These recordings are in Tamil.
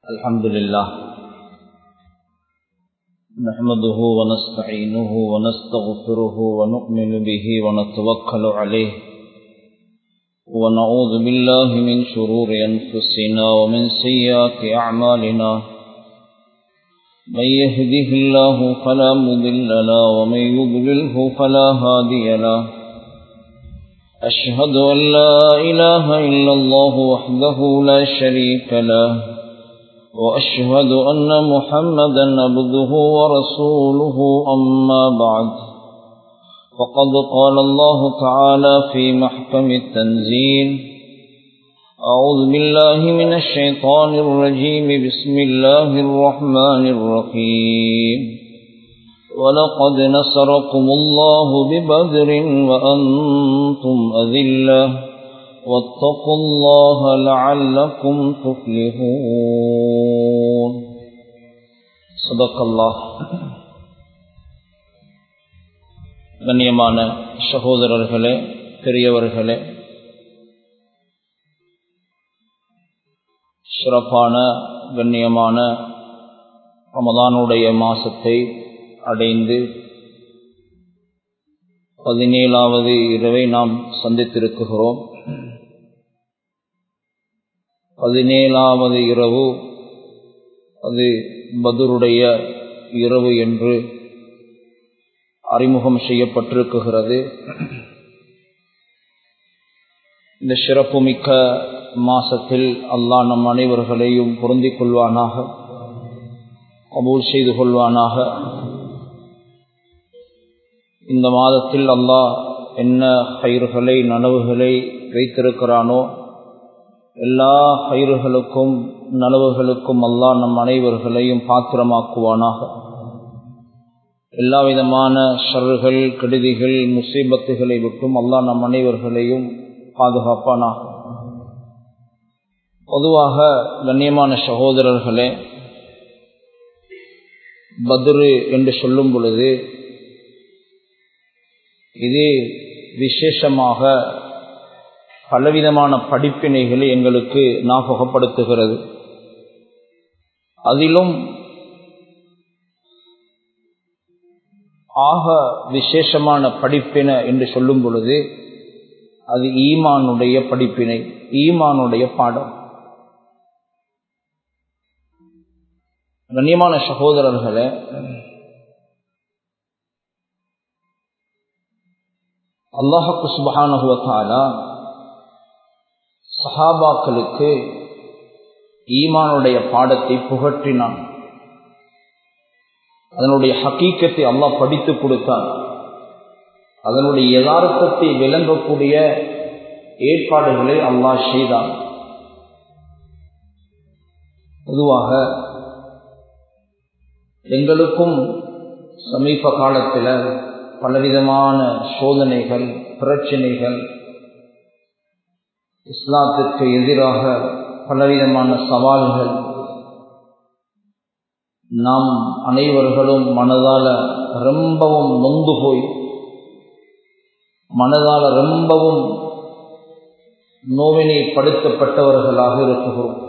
الحمد لله نحمده ونستعينه ونستغفره ونؤمن به ونتوكل عليه ونعوذ بالله من شرور أنفسنا ومن سيئات أعمالنا من يهده الله فلا مضل له ومن يضلله فلا هادي له أشهد أن لا إله إلا الله وحده لا شريك له وأشهد أن محمدا عبده ورسوله أما بعد فقد قال الله تعالى في محكم التنزيل أعوذ بالله من الشيطان الرجيم بسم الله الرحمن الرحيم ولقد نصركم الله ببدر وأنتم أذلة واتقوا الله لعلكم تفلحون صدق الله கண்ணியமான சகோதரர்களே பெரியவர்களே சிறப்பான கண்ணியமான ரமதானுடைய மாசத்தை அடைந்து பதினேழாவது இரவை நாம் சந்தித்திருக்கிறோம் பதினேழாவது இரவு அது பதுருடைய இரவு என்று அறிமுகம் செய்யப்பட்டிருக்குகிறது இந்த சிறப்புமிக்க மாசத்தில் அல்லாஹ் நம் அனைவர்களையும் பொருந்திக் கொள்வானாக கபூல் செய்து கொள்வானாக இந்த மாதத்தில் அல்லாஹ் என்ன கயிறுகளை நனவுகளை வைத்திருக்கிறானோ எல்லா கயிறுகளுக்கும் நனவுகளுக்கும் அல்லாஹ் நம் அனைவர்களையும் பாத்திரமாக்குவானாக எல்லா விதமான ஷர்றுகள் கெடுதிகள் முசீபத்துகளை விட்டும் அல்லாஹ் நம் அனைவர்களையும் பாதுகாப்பானாக பொதுவாக கண்ணியமான சகோதரர்களே பத்ரு என்று சொல்லும் பொழுது இது விசேஷமாக பலவிதமான படிப்பினைகளை எங்களுக்கு ஞாபகப்படுத்துகிறது அதிலும் ஆக விசேஷமான படிப்பின என்று சொல்லும் பொழுது அது ஈமானுடைய படிப்பினை ஈமானுடைய பாடம் கண்ணியமான சகோதரர்களே அல்லாஹு சுபஹானுவத்தாலா சஹாபாக்களுக்கு ஈமானுடைய பாடத்தை புகற்றினான் அதனுடைய ஹக்கீக்கத்தை அல்லாஹ் படித்து கொடுத்தான் அதனுடைய யதார்த்தத்தை விளங்கக்கூடிய ஏற்பாடுகளை அல்லாஹ் செய்தான் பொதுவாக எங்களுக்கும் சமீப காலத்தில் பலவிதமான சோதனைகள் பிரச்சனைகள் இஸ்லாத்திற்கு எதிராக பலவிதமான சவால்கள் நாம் அனைவர்களும் மனதால ரொம்பவும் நொந்து போய் மனதால ரொம்பவும் நோவினை படுத்தப்பட்டவர்களாக இருக்கிறோம்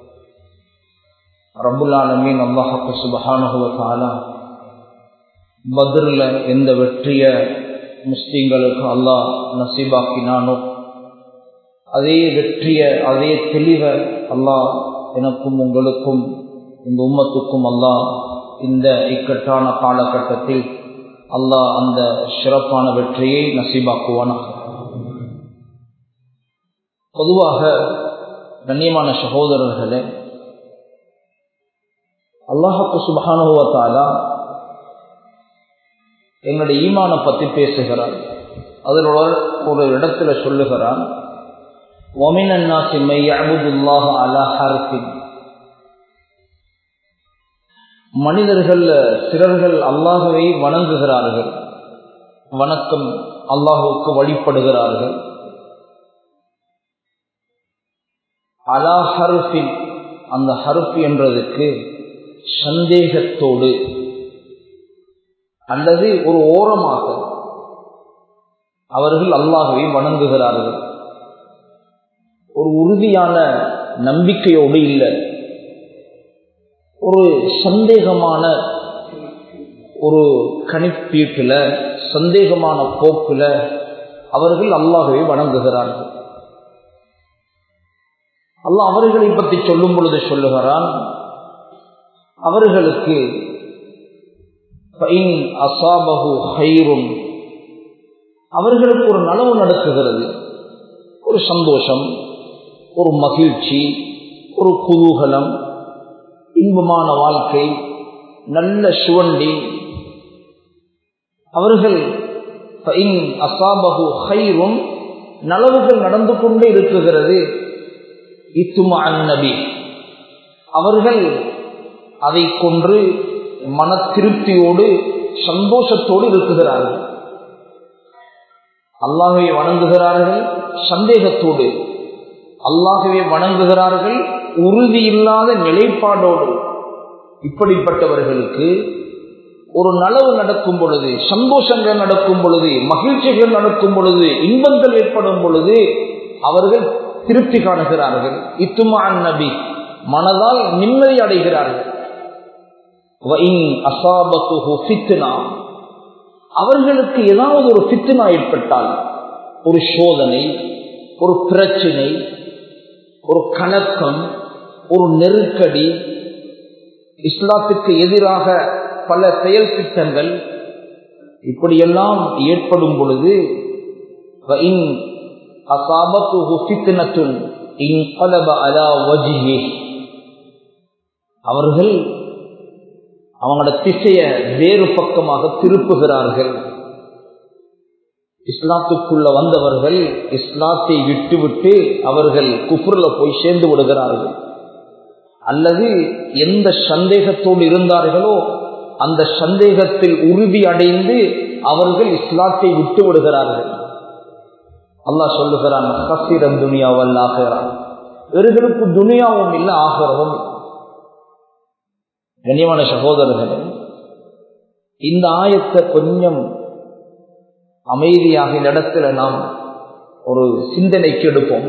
ரபுல்லாலமீன் அல்லாஹு சுபஹானுவத்தாலா பத்ரில் எந்த வெற்றிய முஸ்லீம்களுக்கு அல்லாஹ் நசீபாக்கினானோ அதே வெற்றிய அதே தெளிவை அல்லாஹ் எனக்கும் உங்களுக்கும் இந்த உம்மத்துக்கும் அல்லாஹ் இந்த இக்கட்டான காலகட்டத்தில் அல்லாஹ் அந்த சிறப்பான வெற்றியை நசீபாக்குவானாக பொதுவாக கண்ணியமான சகோதரர்களே அல்லாஹாக்கு சுபகானுவத்தாலா எங்களுடைய ஈமானை பற்றி பேசுகிறார் அதில் ஒரு இடத்துல சொல்லுகிறான் ஒமினன்னாசி மையபுதுல்லாஹ அலா ஹர்ஃபின் மனிதர்கள் சிலர்கள் அல்லாஹுவை வணங்குகிறார்கள் வணக்கம் அல்லாஹுக்கு வழிபடுகிறார்கள் அலா ஹருஃபின் அந்த ஹருஃப் என்றதுக்கு சந்தேகத்தோடு அல்லது ஒரு ஓரமாக அவர்கள் அல்லாஹுவை வணங்குகிறார்கள் ஒரு உறுதியான நம்பிக்கையோடு இல்லை ஒரு சந்தேகமான ஒரு கணிப்பீட்டில் சந்தேகமான போக்கில் அவர்கள் அல்லாஹவை வணங்குகிறார்கள் அல்லாஹ் அவர்களை பற்றி சொல்லும் பொழுது சொல்லுகிறான் அவர்களுக்கு அசாபகு ஹைரும் அவர்களுக்கு ஒரு நனவு நடக்குகிறது ஒரு சந்தோஷம் ஒரு மகிழ்ச்சி ஒரு குதூகலம் இன்பமான வாழ்க்கை நல்ல சுவண்டி அவர்கள் அசாபகு ஹைரும் நலவுகள் நடந்து கொண்டே இருக்குகிறது இத்துமா நபி அவர்கள் அதை கொன்று மன திருப்தியோடு சந்தோஷத்தோடு இருக்குகிறார்கள் அல்லாஹை வணங்குகிறார்கள் சந்தேகத்தோடு அல்லாகவே வணங்குகிறார்கள் உறுதி இல்லாத நிலைப்பாடோடு இப்படிப்பட்டவர்களுக்கு ஒரு நலவு நடக்கும் பொழுது சந்தோஷங்கள் நடக்கும் பொழுது மகிழ்ச்சிகள் நடக்கும் பொழுது இன்பங்கள் ஏற்படும் பொழுது அவர்கள் திருப்தி காணுகிறார்கள் இத்துமான் நபி மனதால் நிம்மதி அடைகிறார்கள் அவர்களுக்கு ஏதாவது ஒரு பித்துனா ஏற்பட்டால் ஒரு சோதனை ஒரு பிரச்சனை ஒரு கலக்கம் ஒரு நெருக்கடி இஸ்லாத்துக்கு எதிராக பல செயல் திட்டங்கள் இப்படியெல்லாம் ஏற்படும் பொழுது அவர்கள் அவங்களோட திசைய வேறு பக்கமாக திருப்புகிறார்கள் இஸ்லாத்துக்குள்ள வந்தவர்கள் இஸ்லாத்தை விட்டு விட்டு அவர்கள் குஃபுர்ல போய் சேர்ந்து விடுகிறார்கள் அல்லது எந்த சந்தேகத்தோடு இருந்தார்களோ அந்த சந்தேகத்தில் உறுதி அடைந்து அவர்கள் இஸ்லாத்தை விட்டு விடுகிறார்கள் அல்லாஹ் சொல்லுகிறான் கசிரம் துனியாவல் ஆகிறான் இவர்களுக்கு துனியாவும் இல்லை ஆகிறவும் கண்ணியமான சகோதரர்களே இந்த ஆயத்தை கொஞ்சம் அமைதியாக இந்த இடத்துல நாம் ஒரு சிந்தனைக்கு எடுப்போம்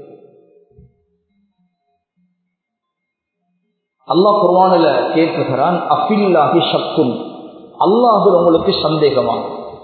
அல்லாஹ் குர்வானில கேட்குகிறான் அஃபில்லாகி சக்குன் அல்லாஹு உங்களுக்கு சந்தேகமா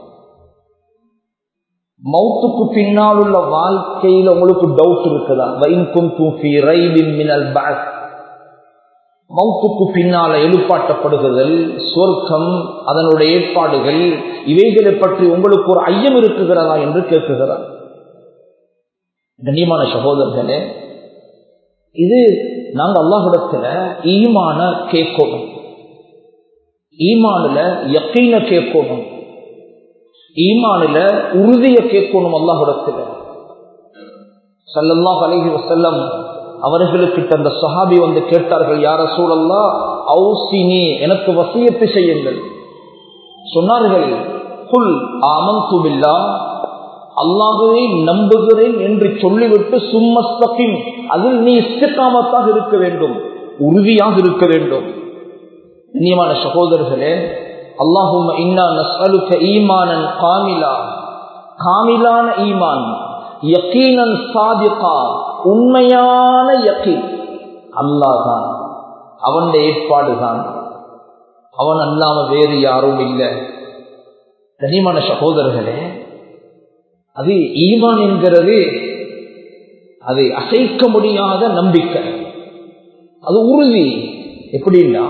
மௌத்துக்கு பின்னால் உள்ள வாழ்க்கையில் உங்களுக்கு டவுட் இருக்குதா வைக்கும் தூஃபி ரயிலின் மினல் பேக் மௌத்துக்கு பின்னால எழுப்பாட்டப்படுகுதல் சொர்க்கம் அதனுடைய ஏற்பாடுகள் இவைகளை பற்றி உங்களுக்கு ஒரு ஐயம் இருக்குகிறதா என்று கேட்குகிறார் கண்ணியமான சகோதரர்களே இது நாங்க அல்லாஹிடத்துல ஈமான கேட்கணும் ஈமானுல யக்கீன கேட்கணும் ஈமானுல உறுதிய கேட்கணும் அல்லாஹிடத்துல சல்லல்லாஹ் அலைஹி வசல்லம் அவர்களுக்கிட்ட அந்த சஹாபி வந்து கேட்டார்கள் யார சூழல்லா அவுசினி எனக்கு வசியத்து செய்யுங்கள் சொன்னார்கள் குல் ஆமன் துபில்லா அல்லாஹுவை நம்புகிறேன் என்று சொல்லிவிட்டு சும்மஸ்தகிம் அதில் நீ இஸ்திகாமத்தாக இருக்க வேண்டும் உறுதியாக இருக்க வேண்டும் கண்ணியமான சகோதரர்களே அல்லாஹும் இன்னா நஸ்அலுக ஈமானன் காமிலா காமிலான ஈமான் யக்கீனன் சாதிகா உண்மையான யக்கீன் அல்லாதான் அவன் ஏற்பாடு தான் அவன் அல்லாம வேறு யாரும் இல்லை கனிமான சகோதரர்களே அது ஈமான் என்கிறது அதை அசைக்க முடியாத நம்பிக்கை அது உறுதி எப்படின்னா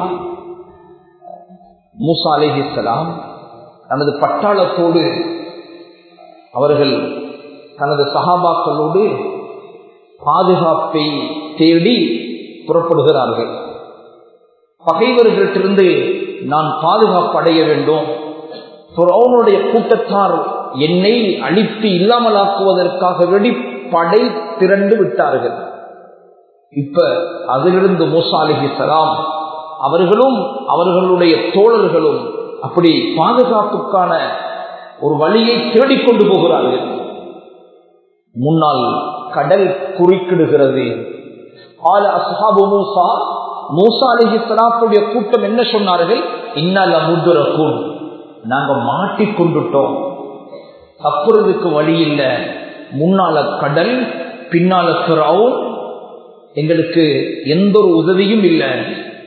மூசா அலிஹிஸ்லாம் தனது பட்டாளத்தோடு அவர்கள் தனது சகாபாக்களோடு பாதுகாப்பை தேடி புறப்படுகிறார்கள் பகைவர்களிட்டிருந்து நான் பாதுகாப்பு அடைய வேண்டும் அவனுடைய கூட்டத்தார் என்னை அழித்து இல்லாமலாக்குவதற்காக வெடி படை திரண்டு விட்டார்கள் இப்ப அதிலிருந்து மூசா அலிஹி சலாம் அவர்களும் அவர்களுடைய தோழர்களும் அப்படி பாதுகாப்புக்கான ஒரு வழியை தேடிக்கொண்டு போகிறார்கள் முன்னால் கடல் குறுக்கிடுகிறது ஆல அஸ்ஹாபு மூசா மூசா அலிஹி சலாத்துடைய கூட்டம் என்ன சொன்னார்கள் இன்னால முதுரக்கும் நாங்க மாட்டிக்கொண்டுட்டோம் தப்புறதுக்கு வழி இல்லை முன்னால கடல் பின்னால பிறவும் எங்களுக்கு எந்த ஒரு உதவியும் இல்லை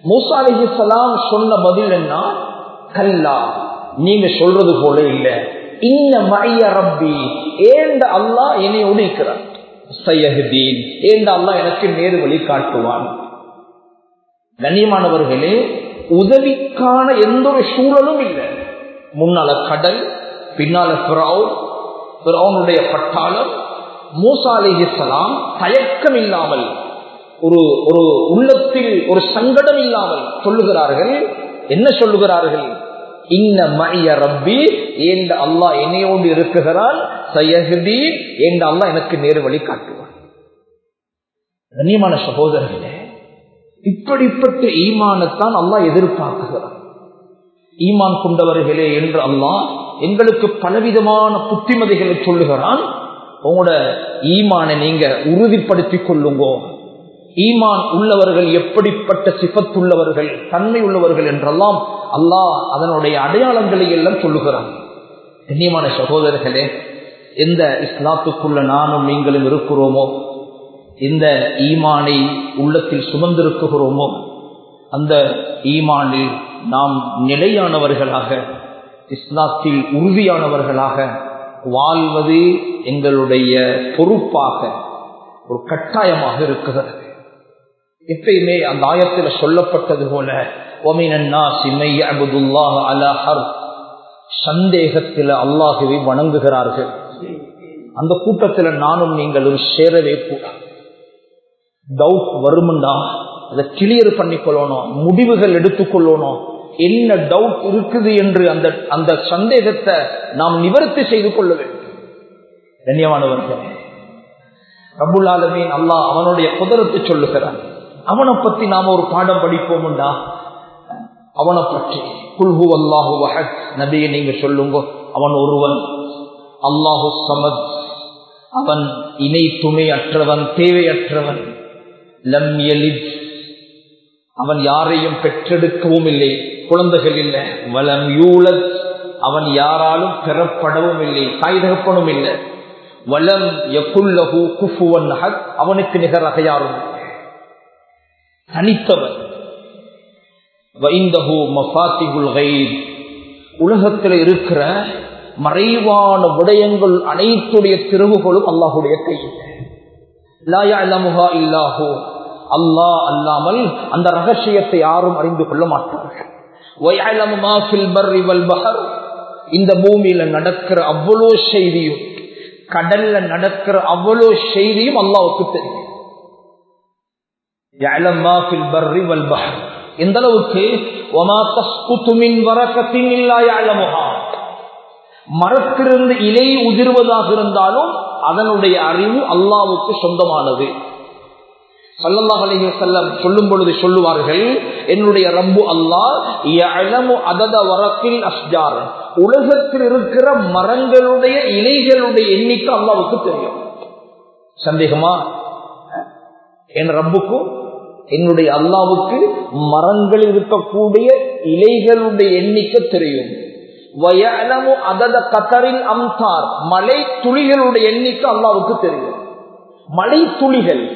மூசா அலிஹலாம் சொன்ன பதில் என்ன கல்லா நீங்க சொல்றது போல இல்ல இன்ன மைய ரப்பி ஏண்ட அல்லா என்னை உடைக்கிறான் சையஹதீன் ஏண்ட அல்லா எனக்கு நேரு வழி காட்டுவான் கண்ணியமானவர்களே உதவிக்கான எந்த ஒரு சூழலும் இல்லை முன்னால கடல் பின்னால பிறவுனுடைய பட்டாளம் மூசா அலிஹலாம் தயக்கம் இல்லாமல் ஒரு ஒரு உள்ளத்தில் ஒரு சங்கடம் இல்லாமல் சொல்லுகிறார்கள் என்ன சொல்லுகிறார்கள் இன்ன மைய ரப்பி ஏண்ட அல்லா என்னையோடு இருக்குகிறான் சயகுதி ஏண்ட அல்லா எனக்கு நேரு வழி காட்டுவான் கண்ணியமான சகோதரர்களே இப்படிப்பட்ட ஈமானத்தான் அல்லா எதிர்பார்க்குகிறான் ஈமான் கொண்டவர்களே என்று அல்லா எங்களுக்கு பலவிதமான புத்திமதிகளை சொல்லுகிறான் உங்களோட ஈமானை நீங்க உறுதிப்படுத்திக் கொள்ளுங்கோ ஈமான் உள்ளவர்கள் எப்படிப்பட்ட சிபத்துள்ளவர்கள் தன்மை உள்ளவர்கள் என்றெல்லாம் அல்லாஹ் அதனுடைய அடையாளங்களை எல்லாம் சொல்லுகிறான் கண்ணியமான சகோதரர்களே எந்த இஸ்லாத்துக்குள்ள நானும் நீங்களும் இருக்கிறோமோ இந்த ஈமானை உள்ளத்தில் சுமந்திருக்குகிறோமோ அந்த ஈமானில் நாம் நிலையானவர்களாக இஸ்லாத்தில் உறுதியானவர்களாக வாழ்வது எங்களுடைய பொறுப்பாக ஒரு கட்டாயமாக இருக்கிறது எப்பயுமே அந்த ஆயத்தில் சொல்லப்பட்டது போல சந்தேகத்தில் அல்லாஹுவை வணங்குகிறார்கள் அந்த கூட்டத்தில் நானும் நீங்களும் சேரவே கூடாது டவுட் வருமுண்டா அதை கிளியர் பண்ணிக்கொள்ளணும் முடிவுகள் எடுத்துக்கொள்ளணும் என்ன டவுட் இருக்குது என்று அந்த அந்த சந்தேகத்தை நாம் நிவர்த்தி செய்து கொள்ள வேண்டும் கண்ணியமானவர்களே ரபுல் ஆலமீன் அல்லாஹ் அவனுடைய குதிரத்தை சொல்லுகிறான் அவனை பத்தி நாம ஒரு பாடம் படிப்போம்டா அவனை பற்றி குல்ஹு அல்லாஹு வஹத் நபியை நீங்க சொல்லுங்க அவன் ஒருவன் அல்லாஹு சமத் அவன் இணை துணை அற்றவன் தேவையற்றவன் லம் எலித் அவன் யாரையும் பெற்றெடுக்கவும் இல்லை குழந்தைகள் இல்லை வலம் யூலத் அவன் யாராலும் பெறப்படவும் இல்லை தாய் தகப்பனும் இல்லை வலம் யகுல்லஹு குஃபுவன் ஹக் அவனுக்கு நிகராக யாரும் தனித்தவன் வைந்தஹு மஃபாத்திகுல் கைப் உலகத்தில் இருக்கிற மறைவான விடயங்கள் அனைத்துடைய திருவுகளும் அல்லாஹுடைய கையில் லாயமுகா இல்லாஹோ அல்லாஹ் அல்லாமல் அந்த ரகசியத்தை யாரும் அறிந்து கொள்ள மாட்டார்கள் இந்த பூமியில நடக்கிற அவ்வளோ செய்தியும் கடல்ல நடக்கிற அவ்வளோ செய்தியும் அல்லாவுக்கு தெரியும் எந்த அளவுக்கு மரத்திலிருந்து இலை உதிர்வதாக இருந்தாலும் அதனுடைய அறிவு அல்லாவுக்கு சொந்தமானது சல்லல்லாஹ் அலைஹி வஸல்லம் சொல்லும் பொழுது சொல்லுவார்கள் என்னுடைய ரப்பு அல்லாஹ் யஅலமு அதத வரக்கில் அஸ்ஜார் உலகத்தில் இருக்கிற மரங்களுடைய இலைகளுடைய எண்ணிக்கை அல்லாவுக்கு தெரியும் சந்தேகமா என் ரப்புக்கும் என்னுடைய அல்லாவுக்கு மரங்களில் இருக்கக்கூடிய இலைகளுடைய எண்ணிக்கை தெரியும் வயலமு அதத கத்தரின் அம்சார் மலை துளிகளுடைய எண்ணிக்கை அல்லாவுக்கு தெரியும் மலை துளிகள்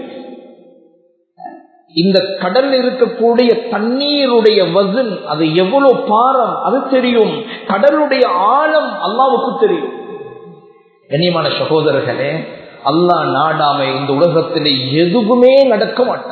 இந்த கடல்ல இருக்கக்கூடிய தண்ணீருடைய வசன் அது எவ்வளவு பாரம் அது தெரியும் கடலுடைய ஆழம் அல்லாவுக்கு தெரியும் கண்ணியமான சகோதரர்களே அல்லாஹ் நாடாம இந்த உலகத்திலே எதுவுமே நடக்க மாட்டான்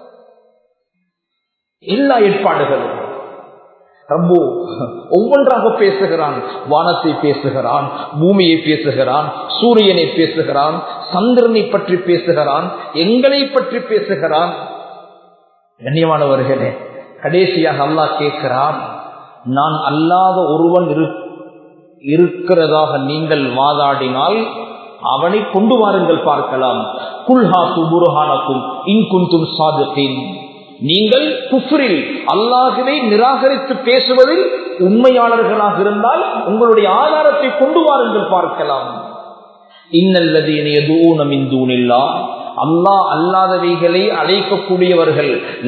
எல்லா ஏற்பாடுகளும் ரப்போ ஒவ்வொன்றாக பேசுகிறான் வானத்தை பேசுகிறான் பூமியை பேசுகிறான் சூரியனை பேசுகிறான் சந்திரனை பற்றி பேசுகிறான் எங்களை பற்றி பேசுகிறான் கண்ணியமானவர்களே கடைசியாக அல்லாஹ் கேட்கிறான் நான் அல்லாத ஒருவன் இருக்கிறதாக நீங்கள் வாதாடினால் அவனை கொண்டு வாருங்கள் பார்க்கலாம் குல்ஹாத்து புருஹானக்கும் இன்குந்தும் சாதத்தின் நீங்கள் குஃப்ரில் அல்லாகவே நிராகரித்து பேசுவதில் உண்மையாளர்களாக இருந்தால் உங்களுடைய ஆதாரத்தை கொண்டு வாருங்கள் பார்க்கலாம் இன்னல்லதீன எதூனம் இந்தூனில்லா அல்லாஹ் அல்லாதவைகளை அழைக்கக்கூடியவர்கள்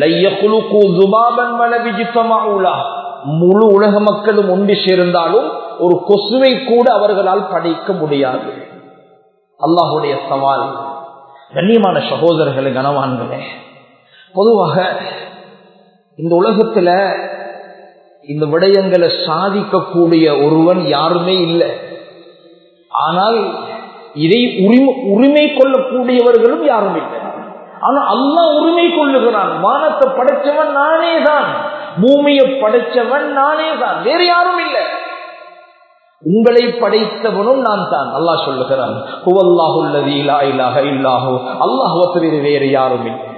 முழு உலக மக்களும் ஒன்று சேர்ந்தாலும் ஒரு கொசுவை கூட அவர்களால் படைக்க முடியாது அல்லாஹுடைய சவால் கண்ணியமான சகோதரர்களை கனவான்களே பொதுவாக இந்த உலகத்துல இந்த விடயங்களை சாதிக்கக்கூடிய ஒருவன் யாருமே இல்லை ஆனால் இதை உரிமை உரிமை கொள்ளக்கூடியவர்களும் யாரும் இல்லை ஆனா அல்லா உரிமை கொள்ளுகிறான் வானத்தை படைச்சவன் நானே தான் பூமியை படைச்சவன் நானே தான் வேறு யாரும் இல்லை உங்களை படைத்தவனும் நான் தான் அல்லாஹ் சொல்லுகிறான் அல்லாஹுவ தவிர வேறு யாரும் இல்லை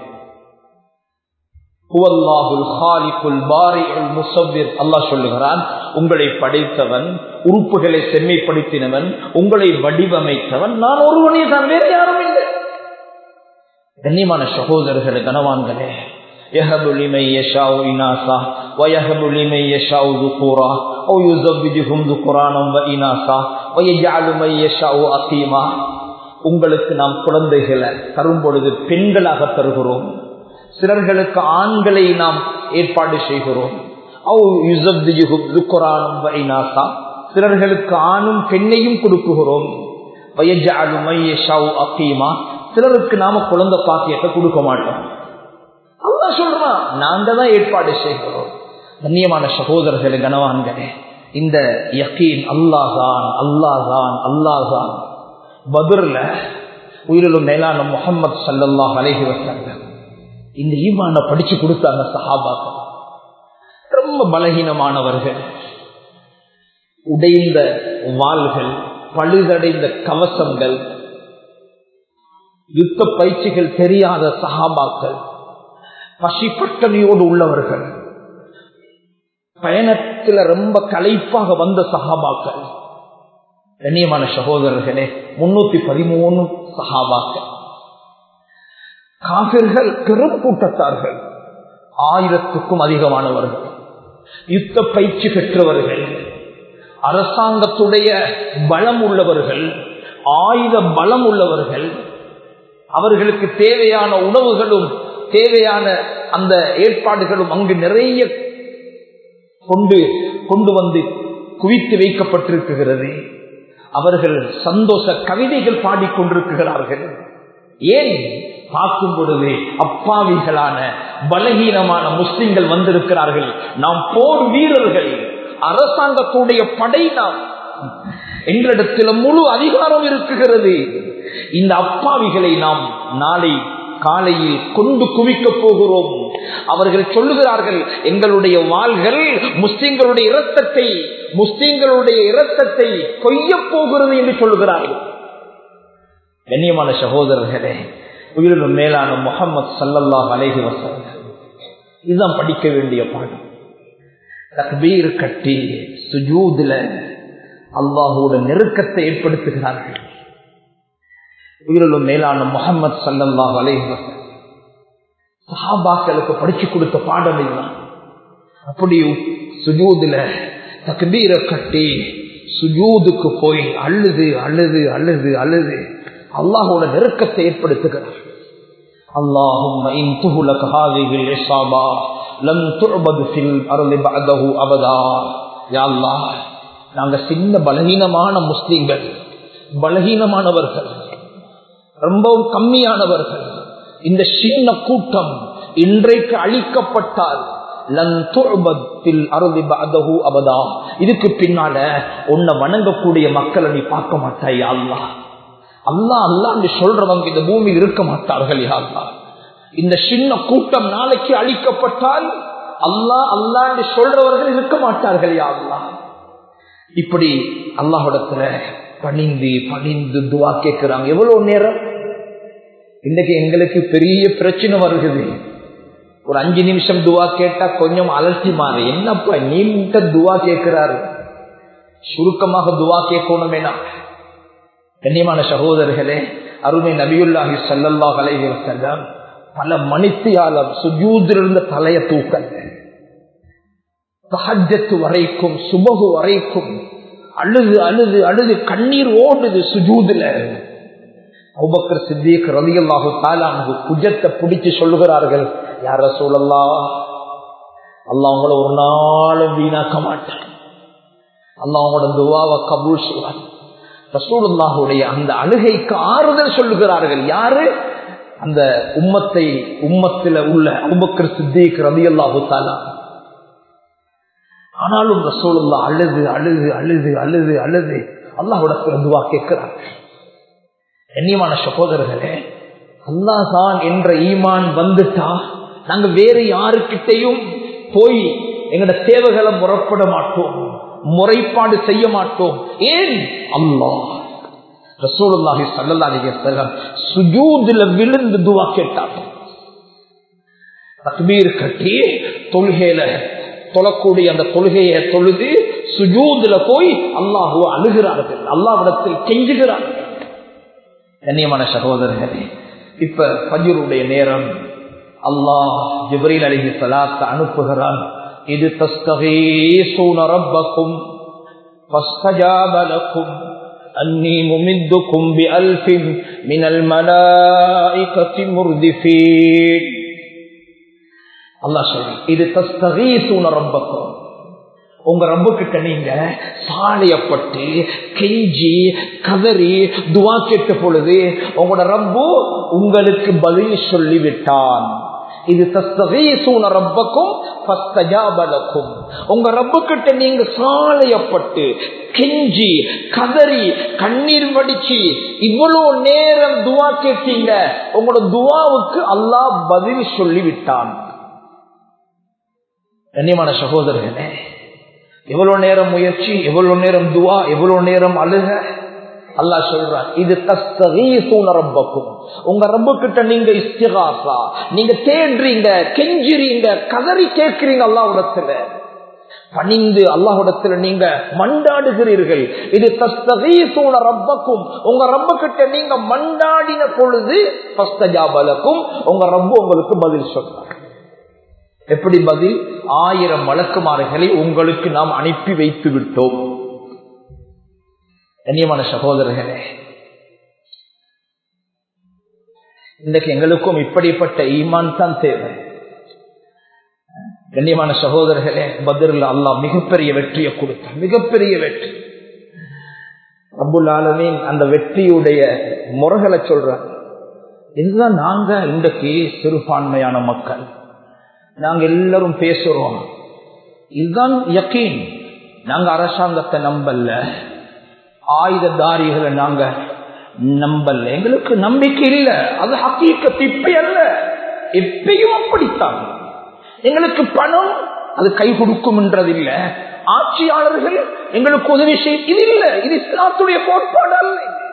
சொல்லுகிறான் உங்களை படைத்தவன் உறுப்புகளை செம்மைப்படுத்தினவன் உங்களை வடிவமைத்தவன் நான் ஒருவனே தான் வேற யாரும் இல்லை கண்ணியமான சகோதரர்களே கனவான்களே يهب لمن يشاء إناثا ويهب لمن يشاء ذكورا أو يزوجهم ذكرانا وإناثا ويجعل من يشاء أقيما உங்களுக்கு நாம் குழந்தைகளை தரும் பொழுது பெண்களாக தருகிறோம் சிலர்களுக்கு ஆண்களை நாம் ஏற்பாடு செய்கிறோம் சிலர்களுக்கு ஆணும் பெண்ணையும் கொடுக்குகிறோம் சிலருக்கு நாம குழந்தை பாக்கியத்தை கொடுக்க மாட்டோம் அல்லா சொல்றான் நாங்க தான் ஏற்பாடு செய்கிறோம் கண்ணியமான சகோதரர்களே கனவான்களே இந்த யக்கீன் அல்லாஹான் அல்லாஹான் அல்லாஹான் பதிர்ல உயிரிலும் மேலான முகமது சல்லாஹ் அலஹி வசல்லம் இந்த ஈமான படிச்சு கொடுத்தாங்க சஹாபாக்கள் ரொம்ப பலகீனமானவர்கள் உடைந்த வாள்கள் பழுதடைந்த கவசங்கள் யுத்த பயிற்சிகள் தெரியாத சஹாபாக்கள் பசி பட்டணியோடு உள்ளவர்கள் பயணத்துல ரொம்ப களைப்பாக வந்த சஹாபாக்கள் கண்ணியமான சகோதரர்களே முன்னூத்தி பதிமூணு சஹாபாக்கள் காவிர்கள் பெரும் கூட்டத்தார்கள் ஆயிரத்துக்கும் அதிகமானவர்கள் யுத்த பயிற்சி பெற்றவர்கள் அரசாங்கத்துடைய பலம் உள்ளவர்கள் ஆயுத பலம் உள்ளவர்கள் அவர்களுக்கு தேவையான உணவுகளும் தேவையான அந்த ஏற்பாடுகளும் அங்கு நிறைய கொண்டு கொண்டு வந்து குவித்து வைக்கப்பட்டிருக்கிறது அவர்கள் சந்தோஷ கவிதைகள் பாடிக்கொண்டிருக்கிறார்கள் ஏன் பார்க்கும் பொழுது அப்பாவிகளான பலகீனமான முஸ்லிம்கள் வந்திருக்கிறார்கள் நாம் போர் வீரர்கள் அரசாங்கத்துடைய படை நாம் எங்களிடத்தில் முழு அதிகாரம் இருக்குகிறது இந்த அப்பாவிகளை நாம் நாளை காலையில் கொண்டு குவிக்கப் போகிறோம் அவர்கள் சொல்லுகிறார்கள் எங்களுடைய வாள்கள் முஸ்லிம்களுடைய இரத்தத்தை முஸ்லிம்களுடைய இரத்தத்தை கொய்யப் போகிறது என்று சொல்லுகிறார்கள் கண்ணியமான சகோதரர்களே உயிரிலும் மேலான முகமது சல்லல்லாஹ் அலைஹி வசல்லம் இதுதான் படிக்க வேண்டிய பாடம் தக்பீர் கட்டி சுஜூதுல அல்லாஹோட நெருக்கத்தை ஏற்படுத்துகிறார்கள் உயிரிலும் மேலான முகமது சல்லல்லாஹ் அலைஹி வசல்லம் சஹாபாக்களுக்கு படிச்சு கொடுத்த பாடம் இதுதான் அப்படி சுஜூதுல தக்பீரை கட்டி சுஜூதுக்கு போய் அழுது அழுது அழுது அழுது அல்லாஹோட நெருக்கத்தை ஏற்படுத்துகிறார் اللهم إن تهلك هذه العصابة لن تعبد في الأرض بعده أبدا يا الله நாங்க சின்ன பலகீனமான முஸ்லிம்கள் பலகீனமானவர்கள் ரொம்பவும் கம்மியானவர்கள் இந்த சின்ன கூட்டம் இன்றைக்கு அழிக்கப்பட்டால் அபதா இதுக்கு பின்னால உன்னை வணங்கக்கூடிய மக்களை நீ பார்க்க மாட்டாய் அல்லா அல்லா அல்லான்னு சொல்றவங்க இந்த பூமியில் இருக்க மாட்டார்கள் யாருலா இந்த சின்ன கூட்டம் நாளைக்கு அழிக்கப்பட்டால் அல்லா அல்லான்னு சொல்றவர்கள் இருக்க மாட்டார்கள் யாருலா இப்படி அல்லாஹிடத்துல பணிந்து பணிந்து துவா கேட்கிறாங்க எவ்வளவு நேரம் இன்னைக்கு எங்களுக்கு பெரிய பிரச்சனை வருகிறது ஒரு அஞ்சு நிமிஷம் துவா கேட்டா கொஞ்சம் அலர்ச்சி மாறு என்னப்பா நீண்ட துவா கேட்கிறாரு சுருக்கமாக துவா கேட்கணுமேனா கண்ணியமான சகோதரர்களே அருமை நபியுல்லாஹி சல்லல்லா அலைஹி வஸல்லம் பல மணித்தியாலம் சுஜூதிலிருந்த தலைய தூக்கல் தஹஜத்து வரைக்கும் சுபகு வரைக்கும் அழுது அழுது அழுது கண்ணீர் ஓடுது சுஜூதுல அபுபக்கர் சித்திக் ரலியல்லாஹு தாலானு குஜத்தை பிடிச்சு சொல்லுகிறார்கள் யார சூழல்லா அல்லாஹ் உங்களை ஒரு நாளும் வீணாக்க மாட்டான் அல்லாஹ் உங்களோட துவாவை கபூல் செய்வான் ரசூலுல்லாஹுடைய அந்த அழுகைக்கு ஆறுதல் சொல்லுகிறார்கள் யாரு அந்த உம்மத்தை உம்மத்தில உள்ள அபுபக்கர் சித்திக் ரவி அல்லாஹு தாலா ஆனாலும் ரசோலுல்லா அழுது அழுது அழுது அழுது அழுது அல்லாஹோட துவா கேட்கிறார் கண்ணியமான சகோதரர்களே அல்லாஹான் என்ற ஈமான் வந்துட்டா நாங்க வேற யாருக்கிட்டையும் போய் எங்கட தேவைகளை முறப்பட மாட்டோம் முறைப்பாடு செய்ய மாட்டோம் ஏன் அல்லாஹ் ரசூலுல்லாஹி ஸல்லல்லாஹு அலைஹி வஸல்லம் சுஜூதுல விழுந்து துவா கேட்டாங்க தக்பீர் கட்டி தொழுகையில தொழக்கூடிய அந்த தொழுகையை தொழுது சுஜூதுல போய் அல்லாஹுவ அழுகிறார்கள் அல்லாவிடத்தில் கெஞ்சுகிறார்கள் கண்ணியமான சகோதரர்களே இப்ப பஜருடைய நேரம் அல்லாஹ் ஜிப்ரீல் அலிஹி சலாத்த அனுப்புகிறான் இது தஸ்தகீசூன ரப்பக்கும் فاستجاب لكم أني ممدكم بألف من الملائكة مردفين الله சொல்றான் இது தஸ்தகீசூன ரப்பக்கும் உங்க ரப்பு கிட்ட நீங்க சாலையப்பட்டு கெஞ்சி கதறி துவா கேட்ட பொழுது உங்களோட ரப்பு உங்களுக்கு பதில் சொல்லிவிட்டான் இது தஸ்தகீசூன ரப்பக்கும் பஸ்தஜாபலக்கும் உங்க ரப்பு கிட்ட நீங்க சாலையப்பட்டு கெஞ்சி கதறி கண்ணீர் வடிச்சு இவ்வளவு நேரம் துவா கேட்டீங்க உங்களோட துவாவுக்கு அல்லாஹ் பதில் சொல்லிவிட்டான் கண்ணியமான சகோதரர்களே எவ்வளவு நேரம் முயற்சி எவ்வளவு நேரம் துவா எவ்வளவு நேரம் அழுக அல்லாஹ் சொல்றான் இது தஸ்தகீசூன ரப்பக்கும் உங்க ரப்பு கிட்ட நீங்க இஸ்திகாசா நீங்க தேடுறீங்க கெஞ்சுறீங்க கதறி கேட்கிறீங்க அல்லாஹ்விடத்துல பணிந்து அல்லாஹ்விடத்துல நீங்க மண்டாடுகிறீர்கள் இது தஸ்தகீசூன ரப்பக்கும் உங்க ரப்பு கிட்ட நீங்க மண்டாடின பொழுது பஸ்தஜாபலக்கும் உங்க ரப்பு உங்களுக்கு பதில் சொல்றாங்க எப்படி பதில் ஆயிரம் வழக்குமாறுகளை உங்களுக்கு நாம் அனுப்பி வைத்து விட்டோம் கண்ணியமான சகோதரர்களே இன்றைக்கு எங்களுக்கும் இப்படிப்பட்ட ஈமான் தான் தேவை கண்ணியமான சகோதரர்களே பதில் அல்லாஹ் மிகப்பெரிய வெற்றியை கொடுத்தார் மிகப்பெரிய வெற்றி அபுல் ஆலமீன் அந்த வெற்றியுடைய முறைகளை சொல்றார் இதுதான் நாங்க இன்றைக்கு சிறுபான்மையான மக்கள் நாங்க எல்லாரும் பேசுறோம் இதுதான் யக்கீன் நாங்க அரசாங்கத்தை நம்பல்ல ஆயுததாரிகளை நாங்க நம்பல்ல எங்களுக்கு நம்பிக்கை இல்ல அது ஹக்கீக்கத்து இப்ப அல்ல எப்பயும் அப்படித்தான் எங்களுக்கு பணம் அது கை கொடுக்கும் இல்ல ஆட்சியாளர்கள் எங்களுக்கு உதவி செய்ய இது இல்ல இது இஸ்லாத்துடைய கோட்பாடு அல்ல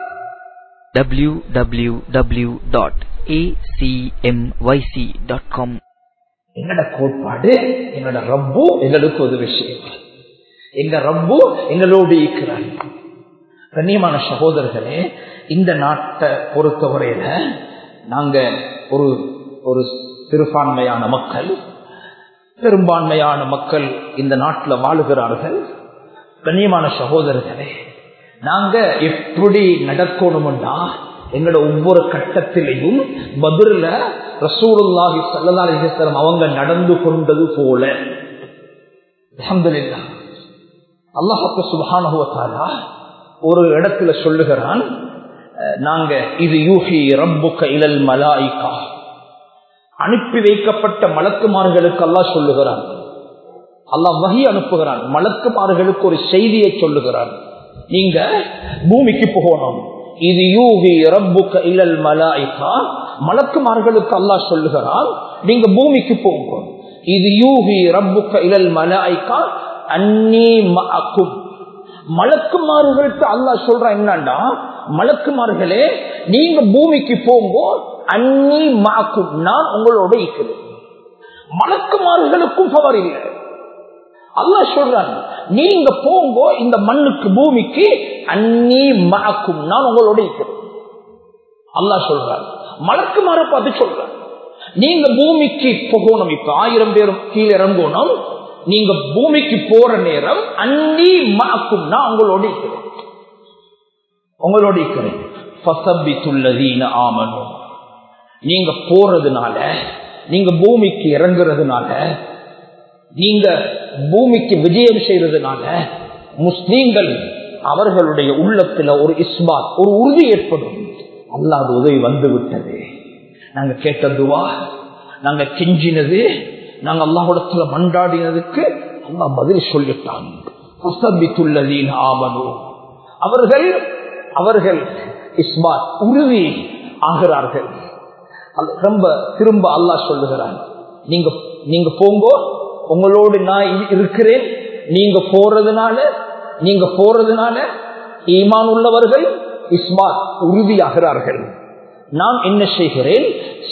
www.acmyc.com எங்கட கோட்பாடு எங்கட ரப்பு எங்களுக்கு உதவி செய்வார் எங்க ரப்பு எங்களோடு இருக்கிறார் கண்ணியமான சகோதரர்களே இந்த நாட்டை பொறுத்தவரையில நாங்க ஒரு ஒரு சிறுபான்மையான மக்கள் பெரும்பான்மையான மக்கள் இந்த நாட்டில் வாழுகிறார்கள் கண்ணியமான சகோதரர்களே நாங்க எப்படி நடக்கணும்னா எங்களோட ஒவ்வொரு கட்டத்திலையும் பதில ரசூலுல்லாஹி சல்லல்லாஹு அலைஹி வஸல்லம் அவங்க நடந்து கொண்டது போல அல்ஹம்துலில்லாஹ் அல்லாஹ் சுப்ஹானஹு வ தஆலா ஒரு இடத்துல சொல்லுகிறான் நாங்க இது யூஹி ரப்புக இலல் மலாயிகா அனுப்பி வைக்கப்பட்ட மலக்குமார்களுக்கு அல்லாஹ் சொல்லுகிறான் அல்லாஹ் வகி அனுப்புகிறான் மலக்குமார்களுக்கு ஒரு செய்தியை சொல்லுகிறான் நீங்க பூமிக்கு போகணும் இது யூகி ரப்புக்க இல்லல் மலாய்கா மலக்குமார்களுக்கு அல்லாஹ் சொல்லுகிறான் நீங்க பூமிக்கு போங்க இது யூகி ரப்புக்க இல்லல் மலாய்கா அன்னி மஅக்கும் மலக்குமார்களுக்கு அல்லாஹ் சொல்றான் என்னண்டா மலக்குமார்களே நீங்க பூமிக்கு போங்க அன்னி மாக்கும் நான் உங்களோட இருக்கிறேன் மலக்குமார்களுக்கும் பவர் இல்லை அல்லாஹ் சொல்றான் நீங்க போங்க இந்த மண்ணுக்கு பூமிக்கு அன்னி மாக்கும் நான் உங்களோட இருக்கிறேன் அல்லாஹ் சொல்றான் மலக்குமார பார்த்து சொல்றான் நீங்க பூமிக்கு போகணும் இப்ப ஆயிரம் பேரும் கீழே இறங்கணும் நீங்க பூமிக்கு போற நேரம் அன்னி மாக்கும் நான் உங்களோட இருக்கிறேன் உங்களோட இருக்கிறேன் ஃபசபித்துல்லதீன ஆமனும் நீங்க போறதுனால நீங்க பூமிக்கு இறங்குறதுனால நீங்க பூமிக்கு விஜயம் செய்யறதுனால முஸ்லீம்கள் அவர்களுடைய உள்ளத்துல ஒரு இஸ்மாத் ஒரு உறுதி ஏற்படும் அல்லாத உதவி வந்து விட்டது நாங்க கேட்ட துவா நாங்க கெஞ்சினது நாங்க அல்லாஹிடத்துல மன்றாடினதுக்கு அல்லா பதில் சொல்லிட்டான் ஆமனு அவர்கள் அவர்கள் இஸ்மாத் உறுதி ஆகிறார்கள் ரொம்ப திரும்ப அல்லாஹ் சொல்லுகிறான் நீங்க நீங்க போங்கோ உங்களோடு நான் இருக்கிறேன் நீங்க போறதுனால நீங்க போறதுனால ஈமான் உள்ளவர்கள் இஸ்மாத் உறுதியாகிறார்கள் நான் என்ன செய்கிறேன்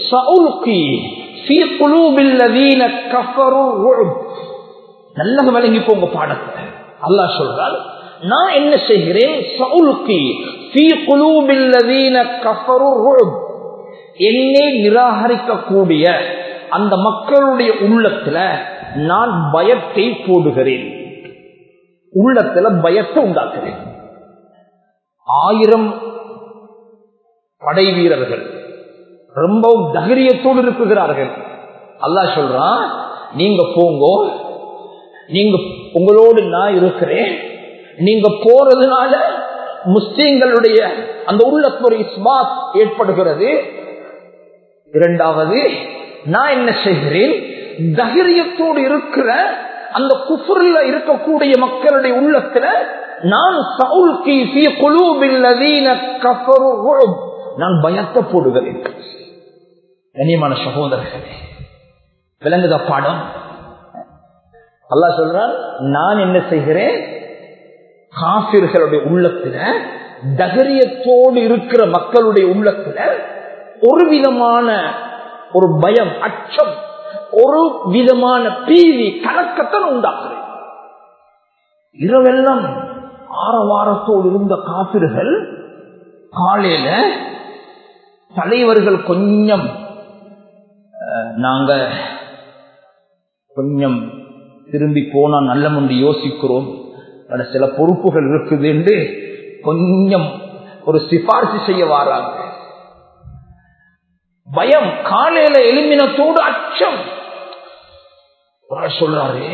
நல்ல விளங்கி போங்க பாடத்தை அல்லா சொல்றால் நான் என்ன செய்கிறேன் என்னை நிராகரிக்கக்கூடிய அந்த மக்களுடைய உள்ளத்துல நான் பயத்தை போடுகிறேன் உள்ளத்துல பயத்தை உண்டாக்குறேன் ஆயிரம் படை வீரர்கள் ரொம்பவும் தைரியத்தோடு இருக்குகிறார்கள் அல்லாஹ் சொல்றான் நீங்க போங்கோ நீங்க உங்களோடு நான் இருக்கிறேன் நீங்க போறதுனால முஸ்லீம்களுடைய அந்த உள்ளத்துல இஸ்மாத் ஏற்படுகிறது இரண்டாவது நான் என்ன செய்கிறேன் தைரியத்தோடு இருக்கிற அந்த குஃபுர்ல இருக்கக்கூடிய மக்களுடைய உள்ளத்துல நான் நான் பயத்தை போடுகிறேன் கண்ணியமான சகோதரர்களே விளங்குத பாடம் அல்லா சொல்றான் நான் என்ன செய்கிறேன் காபிர்களுடைய உள்ளத்துல தைரியத்தோடு இருக்கிற மக்களுடைய உள்ளத்துல ஒரு விதமான ஒரு பயம் அச்சம் ஒரு விதமான பீதி கலக்கத்தான் உண்டாக்குறேன் இரவெல்லாம் ஆரவாரத்தோடு இருந்த காப்பிர்கள் காலையில தலைவர்கள் கொஞ்சம் நாங்க கொஞ்சம் திரும்பி போனா நல்ல முண்டு யோசிக்கிறோம் சில பொறுப்புகள் இருக்குது என்று கொஞ்சம் ஒரு சிபாரிசு செய்ய வாராங்க பயம் காலையில எலுமினத்தோடு அச்சம் சொல்றாரு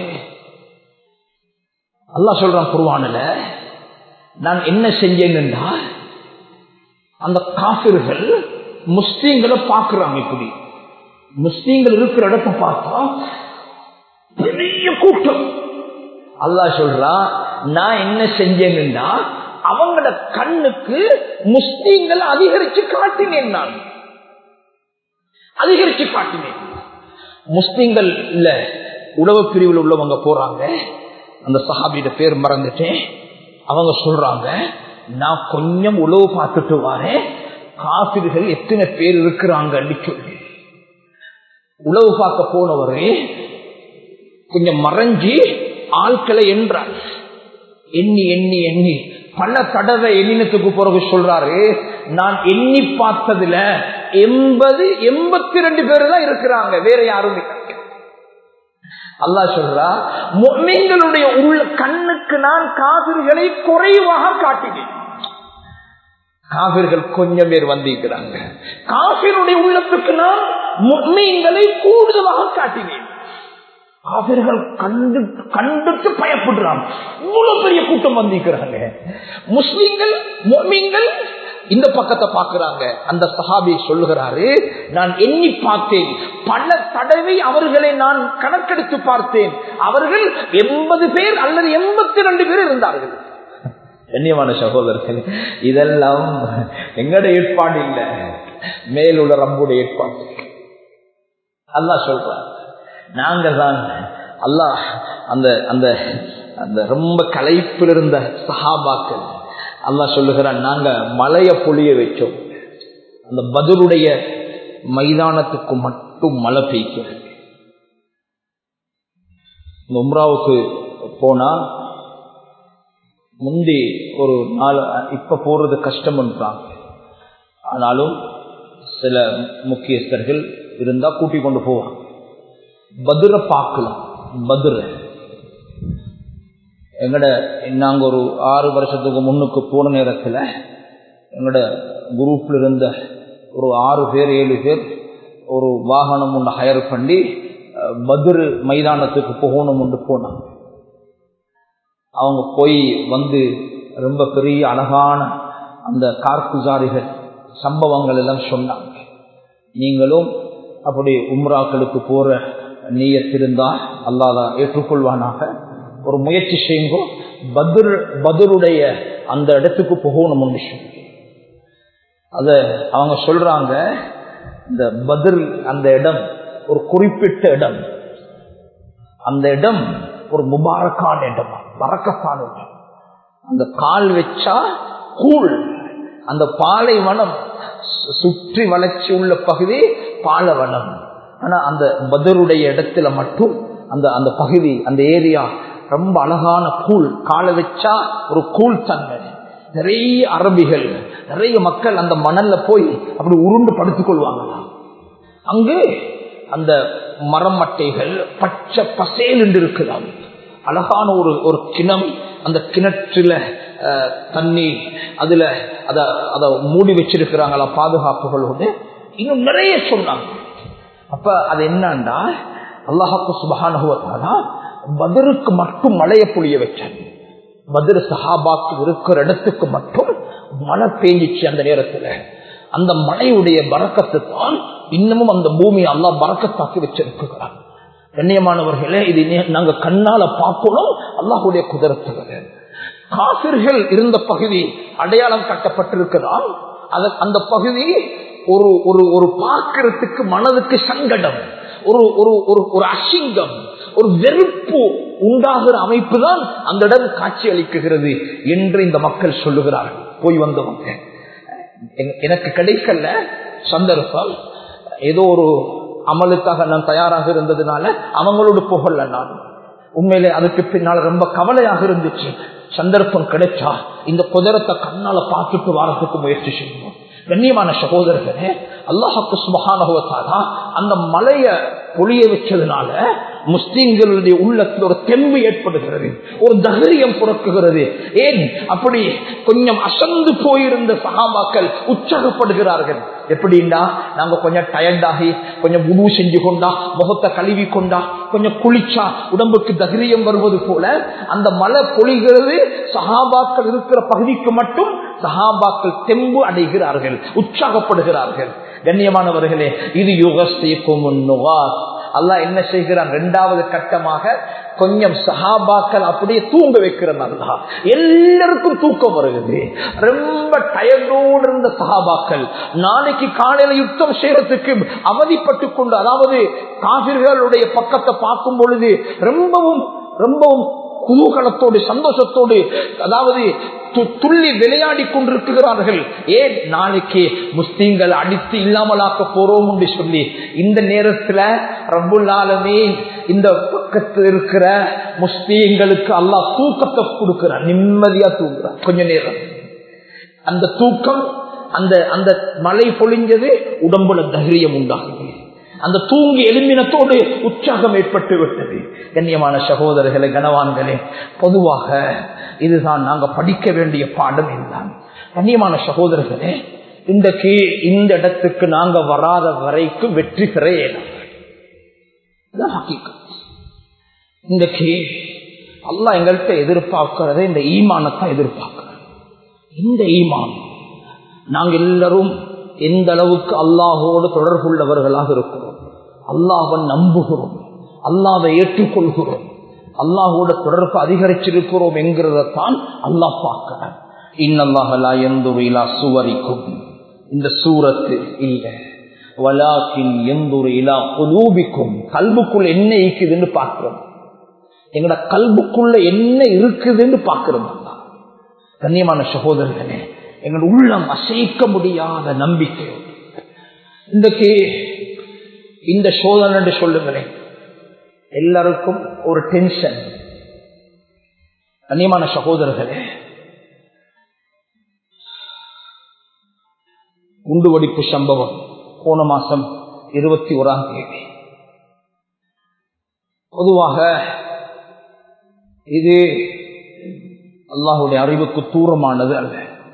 அல்லா சொல்றான் குருவானல நான் என்ன செஞ்சேன்னா அந்த காபிர்கள் முஸ்லீம்களை பாக்குறாங்க இப்படி முஸ்லீம்கள் இருக்கிற இடத்தை பார்த்தா பெரிய கூட்டம் அல்லா சொல்றான் நான் என்ன செஞ்சேன்னா அவங்கள கண்ணுக்கு முஸ்லீம்களை அதிகரிச்சு காட்டினேன் நான் அதிகரிச்சு காட்டினேன் முஸ்லீம்கள் இல்ல உளவு பிரிவில் உள்ளவங்க போறாங்க அந்த சஹாபியோட பேர் மறந்துட்டேன் அவங்க சொல்றாங்க நான் கொஞ்சம் உழவு பார்த்துட்டு வரேன் காபிர்கள் எத்தனை பேர் இருக்கிறாங்கன்னு சொல்லி உழவு பார்க்க போனவரே கொஞ்சம் மறைஞ்சி ஆட்களை என்றார் எண்ணி எண்ணி எண்ணி பல தடவை எண்ணினத்துக்கு பிறகு சொல்றாரு நான் எண்ணி பார்த்ததுல எண்பது எண்பத்தி ரெண்டு பேர் தான் இருக்கிறாங்க வேற யாரும் இல்லை அல்லா சொல்றா மீன்களுடைய உள்ள கண்ணுக்கு நான் காவிர்களை குறைவாக காட்டினேன் காவிர்கள் கொஞ்சம் பேர் வந்திருக்கிறாங்க காவிருடைய உள்ளத்துக்கு நான் மீன்களை கூடுதலாக காட்டினேன் காவிர்கள் கண்டு கண்டுட்டு பயப்படுறாங்க இவ்வளவு பெரிய கூட்டம் வந்திருக்கிறாங்க முஸ்லிம்கள் மொமீன்கள் இந்த பக்கத்தை பார்க்கிறாங்க அந்த சஹாபி சொல்லுகிறாரு நான் எண்ணி பார்த்தேன் பல தடவை அவர்களை நான் கணக்கெடுத்து பார்த்தேன் அவர்கள் எண்பது பேர் அல்லது எண்பத்தி ரெண்டு பேர் இருந்தார்கள் கண்ணியமான சகோதரர்கள் இதெல்லாம் எங்கட ஏற்பாடு இல்லை மேலுள்ள ரம்புடைய ஏற்பாடு அல்லா சொல்றார் நாங்க தான் அல்லாஹ் அந்த அந்த அந்த ரொம்ப களைப்பில் இருந்த சஹாபாக்கள் அல்லா சொல்லுகிறான் நாங்க மலைய பொழிய வச்சோம் அந்த பதிலுடைய மைதானத்துக்கு மட்டும் மழை பெய்க்கிறது இந்த உம்ராவுக்கு போனா முந்தி ஒரு நாள் இப்ப போறது கஷ்டம்ன்றாங்க ஆனாலும் சில முக்கியஸ்தர்கள் இருந்தா கூட்டிக் கொண்டு போவாங்க பதிர பார்க்கலாம் பதிர எங்கட நாங்க ஒரு ஆறு வருஷத்துக்கு முன்னுக்கு போன நேரத்துல எங்கட குரூப்ல இருந்த ஒரு ஆறு பேர் ஏழு பேர் ஒரு வாகனம் ஒன்று ஹயர் பண்ணி பதிரு மைதானத்துக்கு போகணும் ஒன்று போனாங்க அவங்க போய் வந்து ரொம்ப பெரிய அழகான அந்த கார்குசாரிகள் சம்பவங்கள் எல்லாம் சொன்னாங்க நீங்களும் அப்படி உம்ராக்களுக்கு போற நீயத்திருந்தா அல்லாத ஏற்றுக்கொள்வானாக ஒரு முயற்சி செய்யுங்க பத்ர் பத்ருடைய அந்த இடத்துக்கு போகணும் சொல்லி அத அவங்க சொல்றாங்க இந்த பதில் அந்த இடம் ஒரு குறிப்பிட்ட இடம் அந்த இடம் ஒரு முபாரக்கான இடம் பறக்கத்தான இடம் அந்த கால் வச்சா கூழ் அந்த பாலைவனம் சுற்றி வளர்ச்சி உள்ள பகுதி பாலைவனம் ஆனா அந்த பதருடைய இடத்துல மட்டும் அந்த அந்த பகுதி அந்த ஏரியா ரொம்ப அழகான கூழ் காலை வச்சா ஒரு கூழ் தன்மை நிறைய அரபிகள் நிறைய மக்கள் அந்த மணல்ல போய் அப்படி உருண்டு படுத்துக் கொள்வாங்களாம் அங்கு அந்த மரம் மட்டைகள் பச்சை பசேல் என்று இருக்கலாம் அழகான ஒரு ஒரு கிணம் அந்த கிணற்றுல தண்ணி அதுல அத அத மூடி வச்சிருக்கிறாங்களா பாதுகாப்புகளோடு இன்னும் நிறைய சொன்னாங்க அப்ப அது என்னண்டா அல்லாஹாக்கு சுபகானுவத்தானா பதிலுக்கு மட்டும் மழைய புளிய வச்சாங்க பதில் சஹாபாக்கு இருக்கிற இடத்துக்கு மட்டும் மழை பெய்ஞ்சிச்சு அந்த நேரத்துல அந்த மழையுடைய பறக்கத்தை தான் இன்னமும் அந்த பூமியை அல்லா பறக்கத்தாக்கி வச்சிருக்கிறார் கண்ணியமானவர்களே இது நாங்க கண்ணால பார்க்கணும் அல்லாஹுடைய குதிரத்துகள் காசிர்கள் இருந்த பகுதி அடையாளம் கட்டப்பட்டிருக்கிறால் அந்த பகுதி ஒரு ஒரு ஒரு பார்க்கறதுக்கு மனதுக்கு சங்கடம் ஒரு ஒரு ஒரு அசிங்கம் ஒரு வெறுப்பு உண்டாகிற அமைப்பு தான் அந்த இடம் காட்சி அளிக்குகிறது என்று இந்த மக்கள் சொல்லுகிறார்கள் போய் வந்தவங்க எனக்கு கிடைக்கல சந்தர்ப்பம் ஏதோ ஒரு அமலுக்காக நான் தயாராக இருந்ததுனால அவங்களோடு போகல நான் உண்மையிலே அதுக்கு பின்னால் ரொம்ப கவலையாக இருந்துச்சு சந்தர்ப்பம் கிடைச்சா இந்த குதிரத்தை கண்ணால பார்த்துட்டு வாரத்துக்கு முயற்சி செய்யணும் கண்ணியமான சகோதரர்களே அல்லாஹாக்கு சுபகானுவத்தாரா அந்த மலைய பொழிய வச்சதுனால முஸ்லீம்களுடைய உள்ளத்தில் ஒரு தெம்பு ஏற்படுகிறது ஒரு தைரியம் புறக்குகிறது ஏன் அப்படி கொஞ்சம் அசந்து போயிருந்த சகாபாக்கள் உற்சாகப்படுகிறார்கள் எப்படின்னா நாங்க கொஞ்சம் டயர்டாகி கொஞ்சம் உணவு செஞ்சு கொண்டா முகத்தை கழுவி கொண்டா கொஞ்சம் குளிச்சா உடம்புக்கு தைரியம் வருவது போல அந்த மலை பொழிகிறது சகாபாக்கள் இருக்கிற பகுதிக்கு மட்டும் சகாபாக்கள் தெம்பு அடைகிறார்கள் உற்சாகப்படுகிறார்கள் கண்ணியமானவர்களே இது யுகஸ்தீக்கும் அல்லா என்ன செய்கிறான் இரண்டாவது கட்டமாக கொஞ்சம் சஹாபாக்கள் அப்படியே தூங்க வைக்கிறான் அல்லா எல்லாருக்கும் தூக்கம் வருகிறது ரொம்ப டயர்டோடு இருந்த சஹாபாக்கள் நாளைக்கு காலையில யுத்தம் செய்யறதுக்கு அவதிப்பட்டு கொண்டு அதாவது காவிர்களுடைய பக்கத்தை பார்க்கும் பொழுது ரொம்பவும் ரொம்பவும் குதூகலத்தோடு சந்தோஷத்தோடு அதாவது துள்ளி விளையாடி கொண்டிருக்கிறார்கள் ஏன் நாளைக்கு முஸ்லீம்கள் அடித்து இல்லாமலாக்க போறோம் என்று சொல்லி இந்த நேரத்துல ரபுல்லாலுமே இந்த பக்கத்தில் இருக்கிற முஸ்லீம்களுக்கு அல்லாஹ் தூக்கத்தை கொடுக்கிறார் நிம்மதியா தூங்குறார் கொஞ்ச நேரம் அந்த தூக்கம் அந்த அந்த மழை பொழிஞ்சது உடம்புல தைரியம் உண்டாகுது அந்த தூங்கி எலும்பினத்தோடு உற்சாகம் ஏற்பட்டு விட்டது கண்ணியமான சகோதரர்களே கனவான்களே பொதுவாக இதுதான் நாங்க படிக்க வேண்டிய பாடம் இதுதான் கண்ணியமான சகோதரர்களே இன்றைக்கு இந்த இடத்துக்கு நாங்க வராத வரைக்கும் வெற்றி பெற இன்றைக்கு அல்லா எங்கள்கிட்ட எதிர்பார்க்கிறத இந்த ஈமானத்தான் எதிர்பார்க்கிறோம் இந்த ஈமான் நாங்க எல்லாரும் எந்த அளவுக்கு அல்லாஹோடு தொடர்புள்ளவர்களாக இருக்கிறோம் அல்லாஹன் நம்புகிறோம் அல்லாவை ஏற்றுக்கொள்கிறோம் அல்லாஹோட தொடர்பு அதிகரிச்சிருக்கிறோம் என்கிறதான் அல்லாஹ் பார்க்கிறான் இன்னல்லாஹலா எந்துரையிலா சுவரிக்கும் இந்த சூரத்து இல்லை வலாக்கின் எந்துரையிலா குலூபிக்கும் கல்புக்குள்ள என்ன இருக்குதுன்னு பார்க்கிறோம் எங்கட கல்புக்குள்ள என்ன இருக்குதுன்னு பார்க்கிறோம் கண்ணியமான சகோதரர்களே எங்கள் உள்ளம் அசைக்க முடியாத நம்பிக்கை இன்றைக்கு இந்த சோதனை சொல்லுங்களேன் எல்லாருக்கும் ஒரு டென்ஷன் கண்ணியமான சகோதரர்களே குண்டுவெடிப்பு சம்பவம் போன மாசம் இருபத்தி ஓராம் தேதி பொதுவாக இது அல்லாஹுடைய அறிவுக்கு தூரமானது அல்ல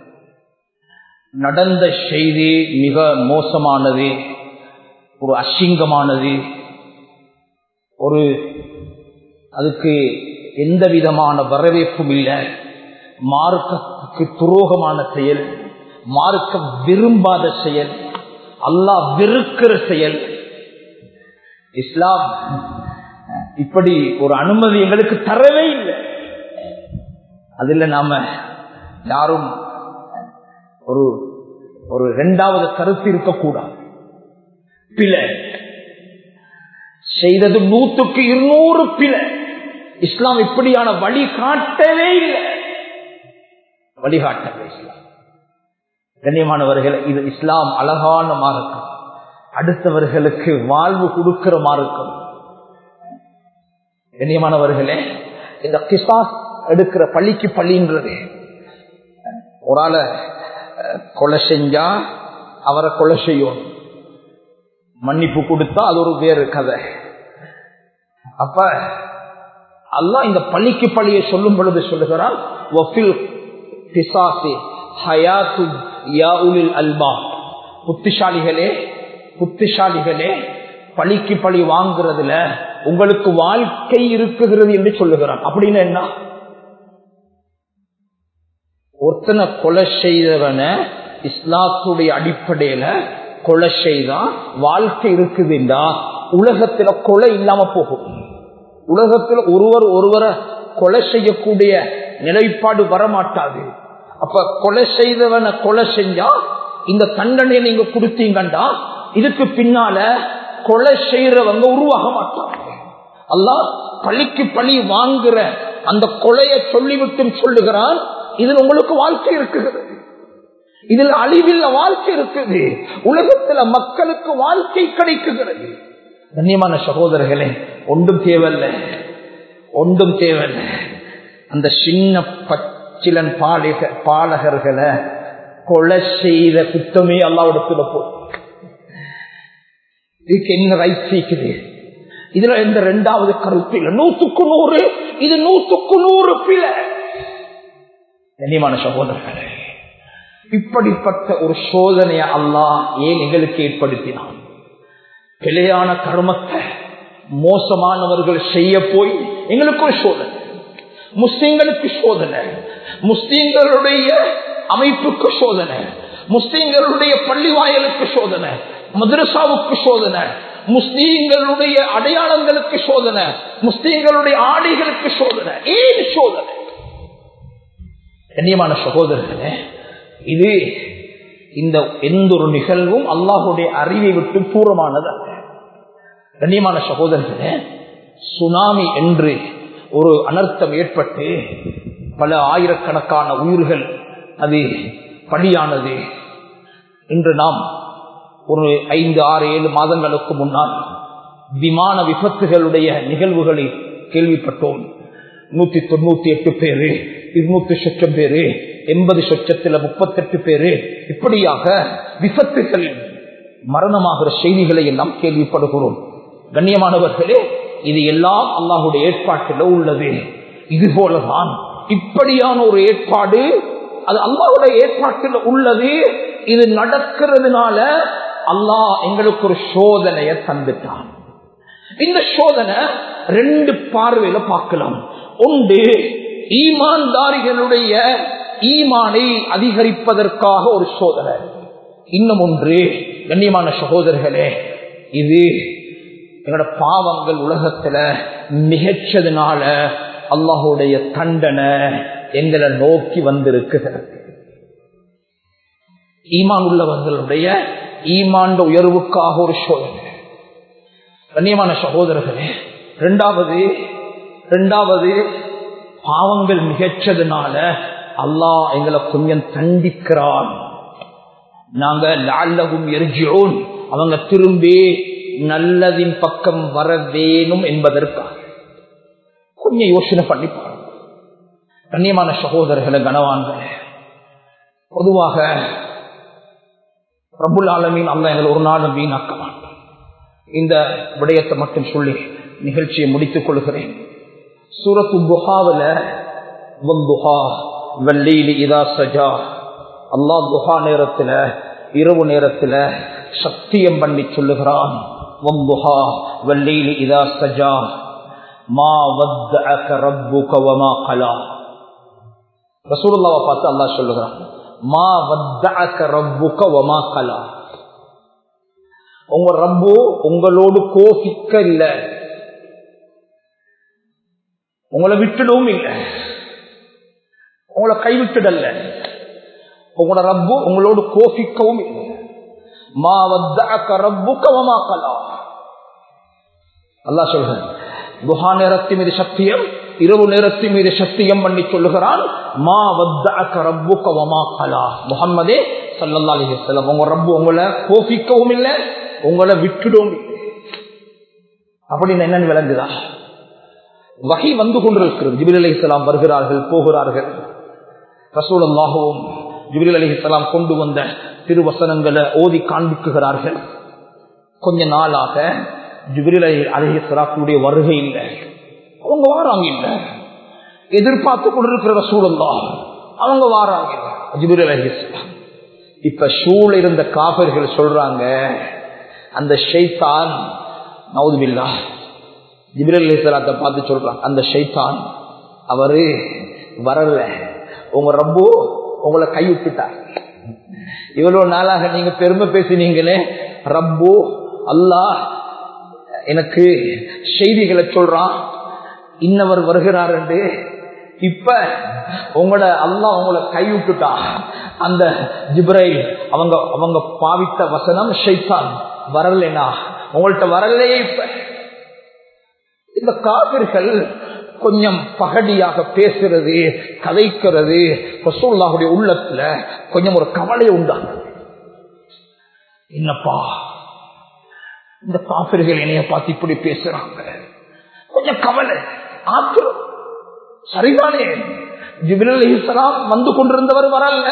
நடந்த செய்தி மிக மோசமானது ஒரு அசிங்கமானது ஒரு அதுக்கு எந்த விதமான வரவேற்பும் இல்லை மார்க்கத்துக்கு துரோகமான செயல் மார்க்கம் விரும்பாத செயல் அல்லாஹ் வெறுக்கிற செயல் இஸ்லாம் இப்படி ஒரு அனுமதி எங்களுக்கு தரவே இல்லை அதுல நாம யாரும் ஒரு ஒரு இரண்டாவது கருத்து இருக்கக்கூடாது பிழை செய்தது நூற்றுக்கு இருநூறு பிழை இஸ்லாம் இப்படியான வழி காட்டவே இல்லை வழிகாட்டவே இஸ்லாம் கண்ணியமானவர்கள் இது இஸ்லாம் அழகான மார்க்கம் அடுத்தவர்களுக்கு வாழ்வு கொடுக்கிற மார்க்கம் கண்ணியமானவர்களே இந்த கிசாஸ் எடுக்கிற பள்ளிக்கு பள்ளின்றது ஒரு ஆளை கொலை செஞ்சா அவரை கொலை செய்யும் மன்னிப்பு கொடுத்தா அது ஒரு வேறு கதை அப்ப அல்லா இந்த பள்ளிக்கு பள்ளியை சொல்லும் பொழுது சொல்லுகிறான் அல்பா புத்திசாலிகளே புத்திசாலிகளே பழிக்கு பழி வாங்குறதுல உங்களுக்கு வாழ்க்கை இருக்குகிறது என்று சொல்லுகிறான் அப்படின்னு என்ன ஒருத்தனை கொலை செய்தவன இஸ்லாத்துடைய அடிப்படையில கொலை செய்தா வாழ்க்கை இருக்குதுண்டா உலகத்துல கொலை இல்லாம போகும் உலகத்தில் ஒருவர் ஒருவரை கொலை செய்யக்கூடிய நிலைப்பாடு வரமாட்டாது அப்ப கொலை செய்தவனை கொலை செஞ்சா இந்த தண்டனையை நீங்க கொடுத்தீங்கண்டா இதுக்கு பின்னால கொலை செய்யறவங்க உருவாக மாட்டாங்க அல்லா பழிக்கு பழி வாங்குற அந்த கொலையை சொல்லிவிட்டு சொல்லுகிறான் இதில் உங்களுக்கு வாழ்க்கை இருக்குது இதில் அழிவில் வாழ்க்கை இருக்குது உலகத்துல மக்களுக்கு வாழ்க்கை கிடைக்குகிறது கண்ணியமான சகோதரர்களே ஒன்றும் தேவையில்ல ஒன்றும் தேவையில்ல அந்த சின்ன பச்சிலன் பாலிக பாலகர்களை கொலை செய்த குத்தமே அல்லாவிடத்துல போ இதுக்கு என்ன ரைட் சீக்குது இதுல எந்த ரெண்டாவது கருத்து இல்லை நூத்துக்கு நூறு இது நூத்துக்கு நூறு பிழை கண்ணியமான சகோதரர்களே இப்படிப்பட்ட ஒரு சோதனையை அல்லாஹ் ஏன் எங்களுக்கு ஏற்படுத்தினான் பிழையான கர்மத்தை மோசமானவர்கள் செய்ய போய் எங்களுக்கு ஒரு சோதனை முஸ்லீம்களுக்கு சோதனை முஸ்லீம்களுடைய அமைப்புக்கு சோதனை முஸ்லீம்களுடைய பள்ளி வாயலுக்கு சோதனை மதரசாவுக்கு சோதனை முஸ்லீம்களுடைய அடையாளங்களுக்கு சோதனை முஸ்லீம்களுடைய ஆடைகளுக்கு சோதனை ஏன் சோதனை கண்ணியமான சகோதரர்களே இது இந்த எந்த ஒரு நிகழ்வும் அல்லாஹுடைய அறிவை விட்டு தூரமானது அல்ல கண்ணியமான சகோதரர்களே சுனாமி என்று ஒரு அனர்த்தம் ஏற்பட்டு பல ஆயிரக்கணக்கான உயிர்கள் அது பலியானது இன்று நாம் ஒரு ஐந்து ஆறு ஏழு மாதங்களுக்கு முன்னால் விமான விபத்துகளுடைய நிகழ்வுகளை கேள்விப்பட்டோம் நூத்தி தொண்ணூத்தி எட்டு பேரு இருநூத்தி சொச்சம் பேரு எண்பது சொச்சத்துல முப்பத்தெட்டு பேரு இப்படியாக விபத்துகளில் மரணமாகிற செய்திகளை எல்லாம் கேள்விப்படுகிறோம் கண்ணியமானவர்களே இது எல்லாம் அல்லாஹுடைய ஏற்பாட்டில் உள்ளது இது போலதான் இப்படியான ஒரு ஏற்பாடு அது அல்லாஹுடைய ஏற்பாட்டில் உள்ளது இது நடக்கிறதுனால அல்லாஹ் எங்களுக்கு ஒரு சோதனையை தந்துட்டான் இந்த சோதனை ரெண்டு பார்வையில பார்க்கலாம் ஒன்று ஈமான்தாரிகளுடைய ஈமானை அதிகரிப்பதற்காக ஒரு சோதனை இன்னும் ஒன்று கண்ணியமான சகோதரர்களே இது எங்களோட பாவங்கள் உலகத்துல மிகச்சதுனால அல்லாஹுடைய தண்டனை எங்களை நோக்கி வந்திருக்குகிறது ஈமான் உள்ளவர்களுடைய ஈமாண்ட உயர்வுக்காக ஒரு சோதனை கண்ணியமான சகோதரர்களே இரண்டாவது இரண்டாவது பாவங்கள் மிகச்சதுனால அல்லாஹ் எங்களை கொஞ்சம் தண்டிக்கிறான் நாங்க லால்லகும் எரிஜோன் அவங்க திரும்பி நல்லதின் பக்கம் வர வேணும் என்பதற்காக கொஞ்சம் யோசனை பண்ணி பாருங்க கண்ணியமான சகோதரர்களை கனவான்கள் பொதுவாக பிரபுல் ஆலமீன் அல்ல எங்களை ஒரு நாளும் வீணாக்க மாட்டான் இந்த விடயத்தை மட்டும் சொல்லி நிகழ்ச்சியை முடித்துக் கொள்கிறேன் சூரத்து புகாவில வெள்ளீலி இதா சஜா அல்லா துஹா நேரத்துல இரவு நேரத்துல சத்தியம் பண்ணி சொல்லுகிறான் வம்புஹா வெள்ளீலி இதா சஜா மா வத்தஅக ரப்புக வமா கலா ரசூலுல்லாஹ்வை பார்த்து அல்லாஹ் சொல்லுகிறான் மா வத்தஅக ரப்புக வமா கலா உங்க ரப்பு உங்களோடு கோபிக்க இல்லை உங்களை விட்டுடவும் இல்லை உங்களை கைவிட்டுடல்ல உங்களோட ரப்பு உங்களோடு கோபிக்கவும் இல்லை மா வத்தஅக ரப்புக வமா கலா அல்லாஹ் சொல்றேன் குஹா நேரத்தின் மீது சத்தியம் இரவு நேரத்தின் மீது சத்தியம் பண்ணி சொல்லுகிறான் மா வத்தஅக ரப்புக வமா கலா முஹம்மதே ஸல்லல்லாஹு அலைஹி வஸல்லம் உங்க ரப்பு உங்களை கோபிக்கவும் இல்லை உங்களை விட்டுடவும் இல்லை அப்படின்னு என்னன்னு விளங்குதா வகை வந்து கொண்டிருக்கிறது ஜிபில் அலி இஸ்லாம் வருகிறார்கள் போகிறார்கள் ரசூலல்லாகவும் ஜிபில் அலி இஸ்லாம் கொண்டு வந்த திருவசனங்களை ஓதி காண்பிக்குகிறார்கள் கொஞ்ச நாளாக ஜிபிரில் அலி அலஹி சலாத்துடைய வருகை இல்லை அவங்க வாராங்க இல்ல எதிர்பார்த்து கொண்டிருக்கிற ரசூலல்லா அவங்க வாராங்க இல்ல ஜிபிரில் அலஹி இப்ப சூழ இருந்த காப்பர்கள் சொல்றாங்க அந்த ஷைத்தான் நவுதுபில்லா ஜிபிரல் அலிசலாத்தை பார்த்து சொல்றான் அந்த ஷைத்தான் அவரு வரல உங்க ரப்பு உங்களை கைவிட்டுட்டார் இவ்வளவு நாளாக நீங்க பெருமை பேசினீங்களே ரப்பு அல்லாஹ் எனக்கு செய்திகளை சொல்றான் இன்னவர் வருகிறார் என்று இப்ப உங்களோட அல்லா உங்களை கைவிட்டுட்டா அந்த ஜிப்ரைல் அவங்க அவங்க பாவித்த வசனம் ஷைத்தான் வரலனா உங்கள்கிட்ட வரலையே இப்ப இந்த காவிர்கள் கொஞ்சம் பகடியாக பேசுறது கதைக்கிறது ரசூல்லாவுடைய உள்ளத்துல கொஞ்சம் ஒரு கவலை உண்டாங்க என்னப்பா இந்த காபிர்கள் என்னைய பார்த்து இப்படி பேசுறாங்க கொஞ்சம் கவலை ஆத்திரம் சரிதானே ஜிபிரல் இஸ்லாம் வந்து கொண்டிருந்தவர் வரல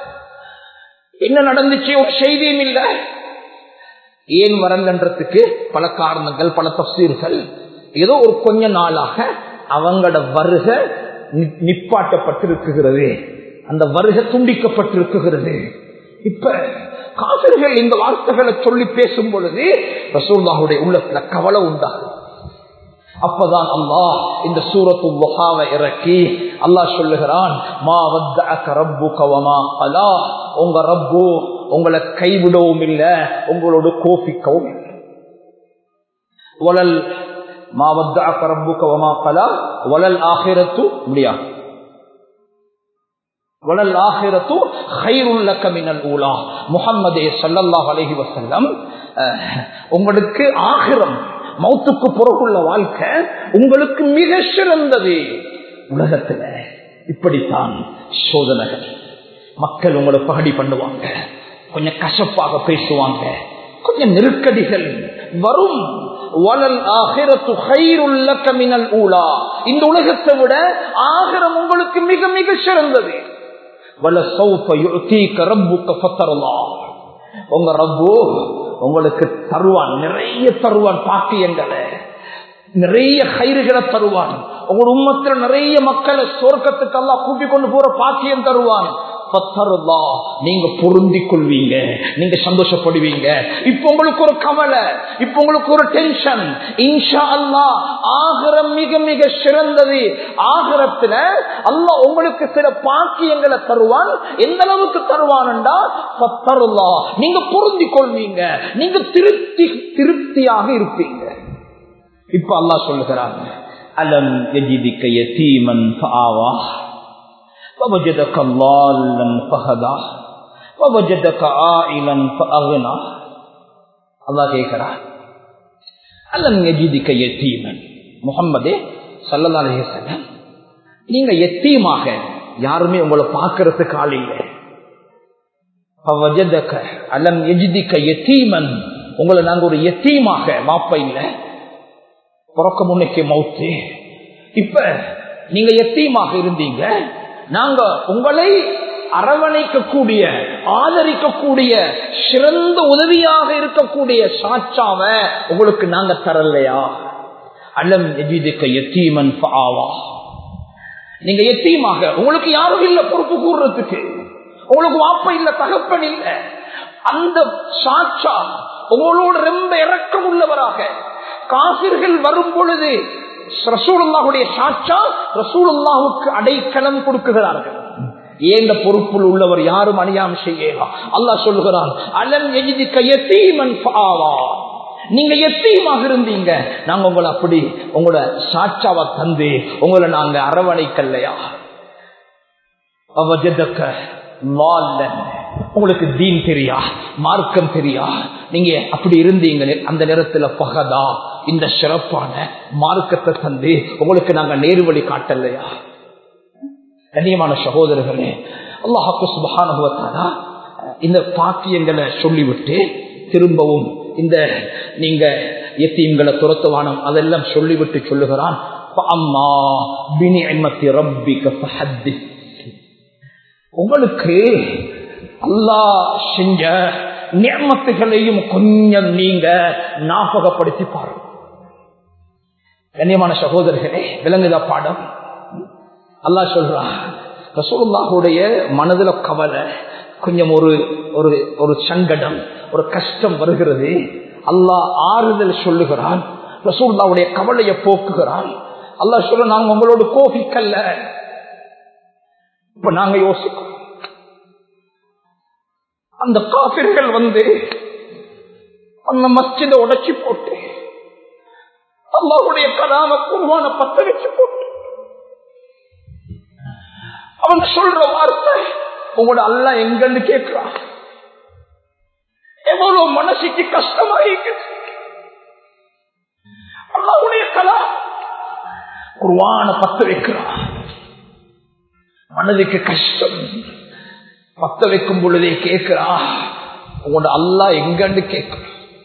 என்ன நடந்துச்சு ஒரு செய்தியும் இல்லை ஏன் வரலன்றதுக்கு பல காரணங்கள் பல தப்சீர்கள் ஏதோ ஒரு கொஞ்ச நாளாக அவங்களோட வருக நிப்பாட்டப்பட்டிருக்குகிறது அந்த வருக துண்டிக்கப்பட்டிருக்குகிறது இப்ப காசர்கள் இந்த வார்த்தைகளை சொல்லி பேசும் பொழுது ரசூல்லாவுடைய உள்ளத்துல கவலை உண்டாகும் அப்பதான் அல்லாஹ் இந்த சூரத்து வகாவை இறக்கி அல்லாஹ் சொல்லுகிறான் மா வத்த ரப்பு கவமா அலா உங்க ரப்பு உங்களை கைவிடவும் இல்லை உங்களோட கோபிக்கவும் இல்லை வலல் ما ودعك ربك وما قلى ولا الآخرة முடியாது ولا الآخرة خير لك من الأولى முஹம்மதே ஸல்லல்லாஹு அலைஹி வஸல்லம் உங்களுக்கு ஆகிரம் மௌத்துக்கு பிறகுள்ள வாழ்க்கை உங்களுக்கு மிக சிறந்தது உலகத்துல இப்படித்தான் சோதனைகள் மக்கள் உங்களை பகடி பண்ணுவாங்க கொஞ்சம் கசப்பாக பேசுவாங்க கொஞ்சம் நெருக்கடிகள் வரும் இந்த உலகத்தை விட ஆகிரம் உங்களுக்கு மிக மிக சிறந்தது உங்க ரப்பு உங்களுக்கு தருவான் நிறைய தருவான் பாக்கியங்களை நிறைய கயிறுகளை தருவான் உங்க உம்மத்துல நிறைய மக்களை சொர்க்கத்துக்கு எல்லாம் கூட்டிக் கொண்டு போற பாக்கியம் தருவான் நீங்க பொருந்தி கொள்வீங்க நீங்க சந்தோஷப்படுவீங்க இப்ப உங்களுக்கு ஒரு கவலை இப்ப உங்களுக்கு ஒரு டென்ஷன் இன்ஷா அல்லா ஆகரம் மிக மிக சிறந்தது ஆகரத்துல அல்லா உங்களுக்கு சில பாக்கியங்களை தருவான் எந்த அளவுக்கு தருவான்டா பத்தருல்லா நீங்க பொருந்தி கொள்வீங்க நீங்க திருப்தி திருப்தியாக இருப்பீங்க இப்ப அல்லா சொல்லுகிறாங்க அலம் எஜிதிக்க யதீமன் ஆவா ووجدك ضالا فهدى ووجدك عائلا فأغنى அல்லாஹ் கேட்கிறார் அல்லம் எஜிதிக்க எத்தீமன் முகம்மதே சல்லல்லா அலைஹிஸ்ஸலாம் நீங்க எத்தீமாக யாருமே உங்களை பார்க்கறதுக்கு ஆள் இல்லை فوجدك அலம் எஜிதிக்க எத்தீமன் உங்களை நாங்க ஒரு எத்தீமாக மாப்ப இல்லை பிறக்க முன்னைக்கு மௌத்து இப்ப நீங்க எத்தீமாக இருந்தீங்க நாங்க உங்களை அரவணைக்கக்கூடிய ஆதரிக்கக்கூடிய சிறந்த உதவியாக இருக்கக்கூடிய சாட்சாவ உங்களுக்கு நாங்க தரலையா அலம் எஜிதுக்க எத்தீமன் ஆவா நீங்க எத்தீமாக உங்களுக்கு யாரும் இல்ல பொறுப்பு கூறுறதுக்கு உங்களுக்கு வாப்ப இல்ல தகப்பன் இல்ல அந்த சாட்சா உங்களோட ரொம்ப இறக்கம் உள்ளவராக காசிர்கள் வரும் பொழுது ரசூலுல்லாவுடைய சாட்சா ரசூலுல்லாவுக்கு அடைக்கலம் கொடுக்குகிறார்கள் ஏந்த பொறுப்பில் உள்ளவர் யாரும் அணியாம செய்யலாம் அல்லாஹ் சொல்லுகிறான் அலம் எஜிதிக்க எத்தீமன் பாவா நீங்க எத்தீமாக இருந்தீங்க நாங்க உங்களை அப்படி உங்களோட சாட்சாவை தந்து உங்களை நாங்க அரவணைக்கல்லையா அவஜதக்க லால்லன். உங்களுக்கு தீன் தெரியா மார்க்கம் தெரியா நீங்க அப்படி இருந்தீங்க அந்த நேரத்துல பகதா இந்த சிறப்பான மார்க்கத்தை தந்து உங்களுக்கு நாங்க நேர்வழி காட்டலையா கண்ணியமான சகோதரர்களே அல்லாஹாக்கு சுபகானுபவத்தானா இந்த பாக்கியங்களை சொல்லிவிட்டு திரும்பவும் இந்த நீங்க எத்தீம்களை துரத்துவானம் அதெல்லாம் சொல்லிவிட்டு சொல்லுகிறான் அம்மா பினி ரப்பிக்க ஃபஹத்திஸ் உங்களுக்கு அல்லாஹ் செஞ்ச நியமத்துகளையும் கொஞ்சம் நீங்க ஞாபகப்படுத்தி பாருங்க கண்ணியமான சகோதரர்களே விளங்குதா பாடம் அல்லாஹ் சொல்றா ரசூலுல்லாஹுடைய மனதுல கவலை கொஞ்சம் ஒரு ஒரு ஒரு சங்கடம் ஒரு கஷ்டம் வருகிறது அல்லாஹ் ஆறுதல் சொல்லுகிறான் ரசூல்லாவுடைய கவலையை போக்குகிறான் அல்லாஹ் சொல்ல நாங்க உங்களோட கோபிக்கல்ல இப்ப நாங்க யோசிக்கிறோம் அந்த காபிர்கள் வந்து அந்த மஸ்ஜித உடைச்சி போட்டு அல்லாவுடைய கலாம குருவான பத்த வச்சு போட்டு அவன் சொல்ற வார்த்தை உங்களோட அல்ல எங்கன்னு கேட்கிறான் எவ்வளவு மனசுக்கு கஷ்டமா இருக்கு அல்லாவுடைய கலா குருவான பத்த வைக்கிறான் மனதுக்கு கஷ்டம் பத்த வைக்கும் பொழுதே கேட்கிறா உங்களோட அல்லா எங்கன்னு கேட்கிற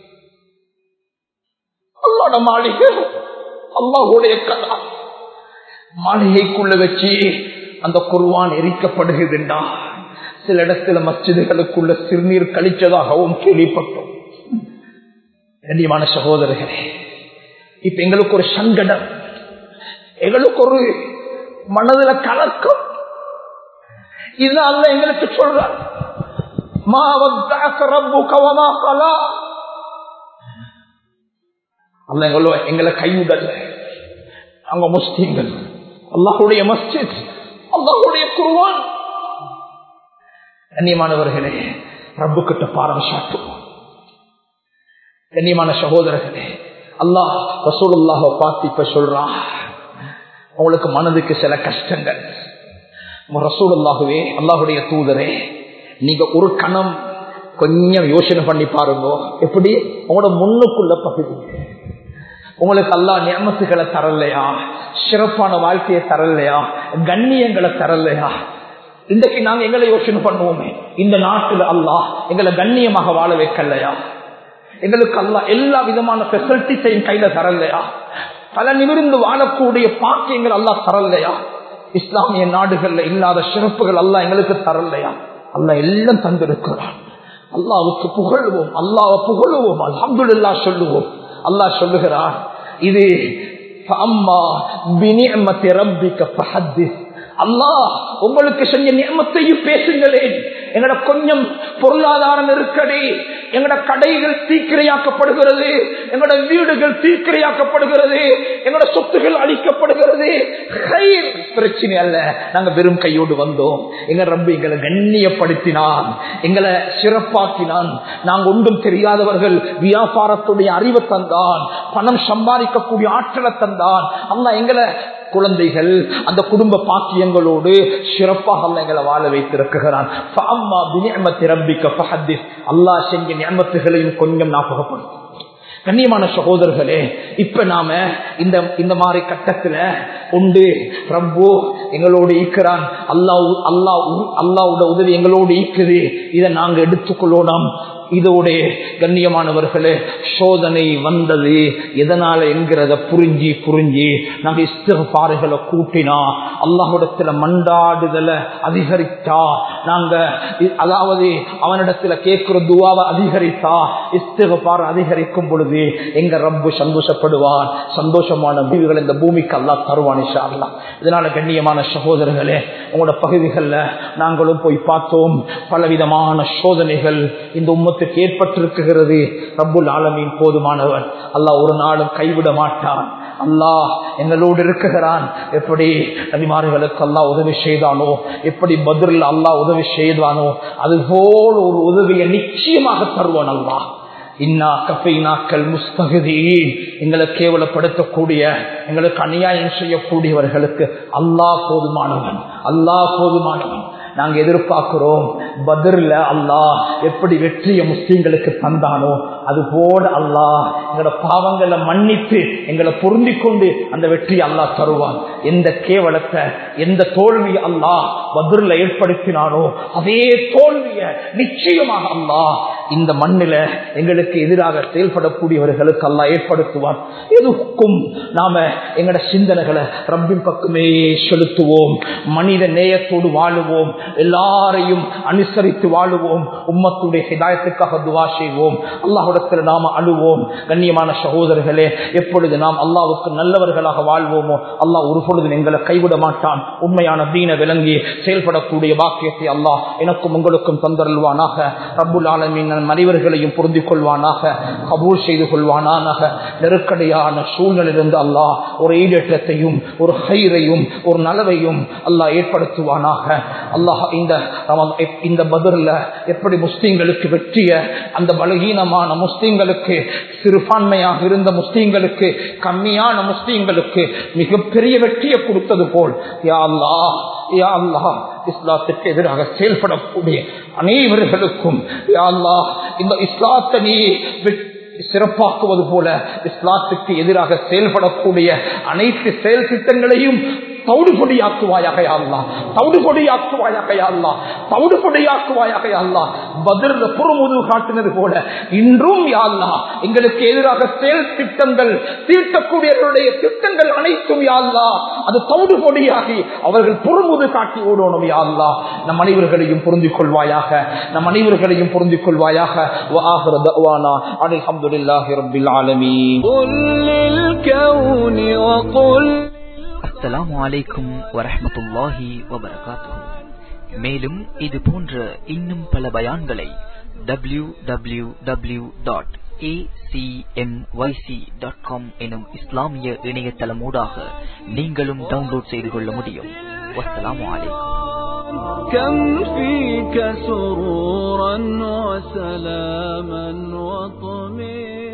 அல்லாட மாளிகை அல்லாஹுடைய கதா மாளிகைக்குள்ள வச்சு அந்த குருவான் எரிக்கப்படுகிறதுண்டா சில இடத்துல மஸ்ஜிதுகளுக்குள்ள சிறுநீர் கழிச்சதாகவும் கேள்விப்பட்டோம் கண்ணியமான சகோதரர்களே இப்ப எங்களுக்கு ஒரு சங்கடம் எங்களுக்கு ஒரு மனதுல கலக்கம் இது அல்ல எங்களுக்கு சொல்றார் அல்ல எங்களோ எங்களை கைவிடல நாங்க முஸ்லீம்கள் அல்லாஹுடைய மஸ்ஜித் அல்லாஹுடைய குருவான் கண்ணியமானவர்களே ரப்பு கிட்ட பாரம் சாட்டுவோம் கண்ணியமான சகோதரர்களே அல்லாஹ் ரசூலுல்லாஹ பார்த்து இப்ப சொல்றான் உங்களுக்கு மனதுக்கு சில கஷ்டங்கள் ரசூலுல்லாகவே அல்லாஹுடைய தூதரே நீங்க ஒரு கணம் கொஞ்சம் யோசனை பண்ணி பாருங்க எப்படி உங்களோட முன்னுக்குள்ள பகுதி உங்களுக்கு அல்லா நியமத்துகளை தரலையா சிறப்பான வாழ்க்கையை தரலையா கண்ணியங்களை தரலையா இன்றைக்கு நாங்க எங்களை யோசனை பண்ணுவோமே இந்த நாட்டுல அல்லாஹ் எங்களை கண்ணியமாக வாழ வைக்கலையா எங்களுக்கு அல்லா எல்லா விதமான பெசிலிட்டிஸையும் கையில தரலையா பல நிமிர்ந்து வாழக்கூடிய பாக்கியங்கள் அல்லா தரலையா இஸ்லாமிய நாடுகள்ல இல்லாத சிறப்புகள் அல்லா எங்களுக்கு தரலையா அல்லா எல்லாம் தந்திருக்கிறான் அல்லாவுக்கு புகழ்வோம் அல்லாவை புகழுவோம் அல்ஹம்துல்லா சொல்லுவோம் அல்லாஹ் சொல்லுகிறான் இது அம்மா பினியமத்தி ரப்பிக்க ஃபஹத்திஸ் அல்லாஹ் உங்களுக்கு செஞ்ச நியமத்தையும் பேசுங்களேன் எங்கட கொஞ்சம் பொருளாதார நெருக்கடி எங்கட கடைகள் தீக்கிரையாக்கப்படுகிறது எங்கட வீடுகள் தீக்கிரையாக்கப்படுகிறது எங்கட சொத்துகள் அழிக்கப்படுகிறது பிரச்சனை அல்ல நாங்க வெறும் கையோடு வந்தோம் எங்க ரப்பு எங்களை கண்ணியப்படுத்தினான் எங்களை சிறப்பாக்கினான் நாங்க ஒன்றும் தெரியாதவர்கள் வியாபாரத்துடைய அறிவை தந்தான் பணம் சம்பாதிக்கக்கூடிய ஆற்றலை தந்தான் அல்ல எங்களை குழந்தைகள் அந்த குடும்ப பாக்கியங்களோடு சிறப்பாக அல்ல எங்களை வாழ வைத்திருக்கிறான் அல்லா செஞ்ச நியமத்துகளையும் கொஞ்சம் ஞாபகப்படும் கண்ணியமான சகோதரர்களே இப்ப நாம இந்த இந்த மாதிரி கட்டத்துல உண்டு ரப்போ எங்களோடு ஈக்கிறான் அல்லா அல்லா அல்லாவோட உதவி எங்களோடு ஈக்குது இதை நாங்க எடுத்துக்கொள்ளோம் இதோட கண்ணியமானவர்களே சோதனை வந்தது எதனால என்கிறத புரிஞ்சு புரிஞ்சு நாங்க இஸ்திரபாறுகளை கூட்டினா அல்லாஹிடத்துல மண்டாடுதலை அதிகரித்தா நாங்க அதாவது அவனிடத்துல கேட்கிற துவாவை அதிகரித்தா இஸ்திரபாறு அதிகரிக்கும் பொழுது எங்க ரப்பு சந்தோஷப்படுவான் சந்தோஷமான முடிவுகள் இந்த பூமிக்கு அல்லா தருவான் அல்லா இதனால கண்ணியமான சகோதரர்களே உங்களோட பகுதிகளில் நாங்களும் போய் பார்த்தோம் பலவிதமான சோதனைகள் இந்த உம்மத்துக்கு ஏற்பட்டிருக்கிறது ரப்புல் ஆலமீன் போதுமானவன் அல்லாஹ் ஒரு நாளும் கைவிட மாட்டான் அல்லாஹ் எங்களோடு இருக்குகிறான் எப்படி நபிமார்களுக்கு அல்லாஹ் உதவி செய்தானோ எப்படி பதில் அல்லாஹ் உதவி செய்தானோ அதுபோல் ஒரு உதவியை நிச்சயமாக தருவான் அல்லாஹ் இன்னா கஃபைனாக்கள் முஸ்தகுதி எங்களை கேவலப்படுத்தக்கூடிய எங்களுக்கு அநியாயம் செய்யக்கூடியவர்களுக்கு அல்லாஹ் போதுமானவன் அல்லாஹ் போதுமானவன் நாங்க எதிர்பார்க்கிறோம் பத்ர்ல அல்லாஹ் எப்படி வெற்றிய முஸ்லீம்களுக்கு தந்தானோ அது போல அல்லாஹ் எங்களோட பாவங்களை மன்னித்து எங்களை பொருந்தி கொண்டு அந்த வெற்றியை அல்லாஹ் தருவான் எந்த கேவலத்தை எந்த தோல்வி அல்லாஹ் பத்ர்ல ஏற்படுத்தினானோ அதே தோல்விய நிச்சயமாக அல்லாஹ் இந்த மண்ணில எங்களுக்கு எதிராக செயல்படக்கூடியவர்களுக்கு அல்லாஹ் ஏற்படுத்துவான் எதுக்கும் நாம எங்களோட சிந்தனைகளை ரப்பின் பக்கமே செலுத்துவோம் மனித நேயத்தோடு வாழுவோம் எல்லாரையும் அனுசரித்து வாழுவோம் உம்மத்துடைய ஹிதாயத்துக்காக துவா செய்வோம் அல்லாஹுடத்தில் நாம அழுவோம் கண்ணியமான சகோதரர்களே எப்பொழுது நாம் அல்லாவுக்கு நல்லவர்களாக வாழ்வோமோ அல்லாஹ் ஒரு பொழுது எங்களை கைவிட மாட்டான் உண்மையான தீன விளங்கி செயல்படக்கூடிய பாக்கியத்தை அல்லாஹ் எனக்கும் உங்களுக்கும் தந்தருள்வானாக ரப்புல் ஆலமின் மனிதர்களையும் பொருந்திக் கொள்வானாக கபூல் செய்து கொள்வானாக நெருக்கடியான சூழ்நிலிருந்து அல்லாஹ் ஒரு ஈடேற்றத்தையும் ஒரு ஹைரையும் ஒரு நலவையும் அல்லாஹ் ஏற்படுத்துவானாக அல்லாஹ் இந்த இந்த பதில எப்படி முஸ்லீம்களுக்கு வெற்றிய அந்த பலகீனமான முஸ்லீம்களுக்கு சிறுபான்மையாக இருந்த முஸ்லீம்களுக்கு கம்மியான முஸ்லீம்களுக்கு மிகப்பெரிய வெற்றியை கொடுத்தது போல் யா அல்லாஹ் யா அல்லாஹ் இஸ்லாத்துக்கு எதிராக செயல்படக்கூடிய அனைவர்களுக்கும் யா அல்லாஹ் இந்த இஸ்லாத்தை நீ சிறப்பாக்குவது போல இஸ்லாத்துக்கு எதிராக செயல்படக்கூடிய அனைத்து செயல் திட்டங்களையும் தவிடுபொடியாக்குவாயாக அல்லா தவிடுபொடியாக்குவாயாக அல்லா தவிடுபொடியாக்குவாயாக அல்லா பதில புறமுது காட்டினது போல இன்றும் யாழ்லா எங்களுக்கு எதிராக செயல் திட்டங்கள் தீர்க்கக்கூடியவர்களுடைய திட்டங்கள் அனைத்தும் யாழ்லா அது தவிடுபொடியாகி அவர்கள் புறமுது காட்டி ஓடணும் யாழ்லா நம் அனைவர்களையும் புரிந்து கொள்வாயாக நம் அனைவர்களையும் புரிந்து கொள்வாயாக அலமதுல்லாஹி ரபில் ஆலமீன் அஸ்ஸலாமு அலைக்கும் வரஹமத்துல்லாஹி வபரகாத்துஹு மேலும் இது போன்ற இன்னும் பல பயான்களை W W W dot acmyc.com எனும் இஸ்லாமிய இணையதளமூடாக நீங்களும் டவுன்லோட் செய்து கொள்ள முடியும் வஸ்ஸலாமு அலைக்கும் كم فيك سرورا وسلاما وطمئنا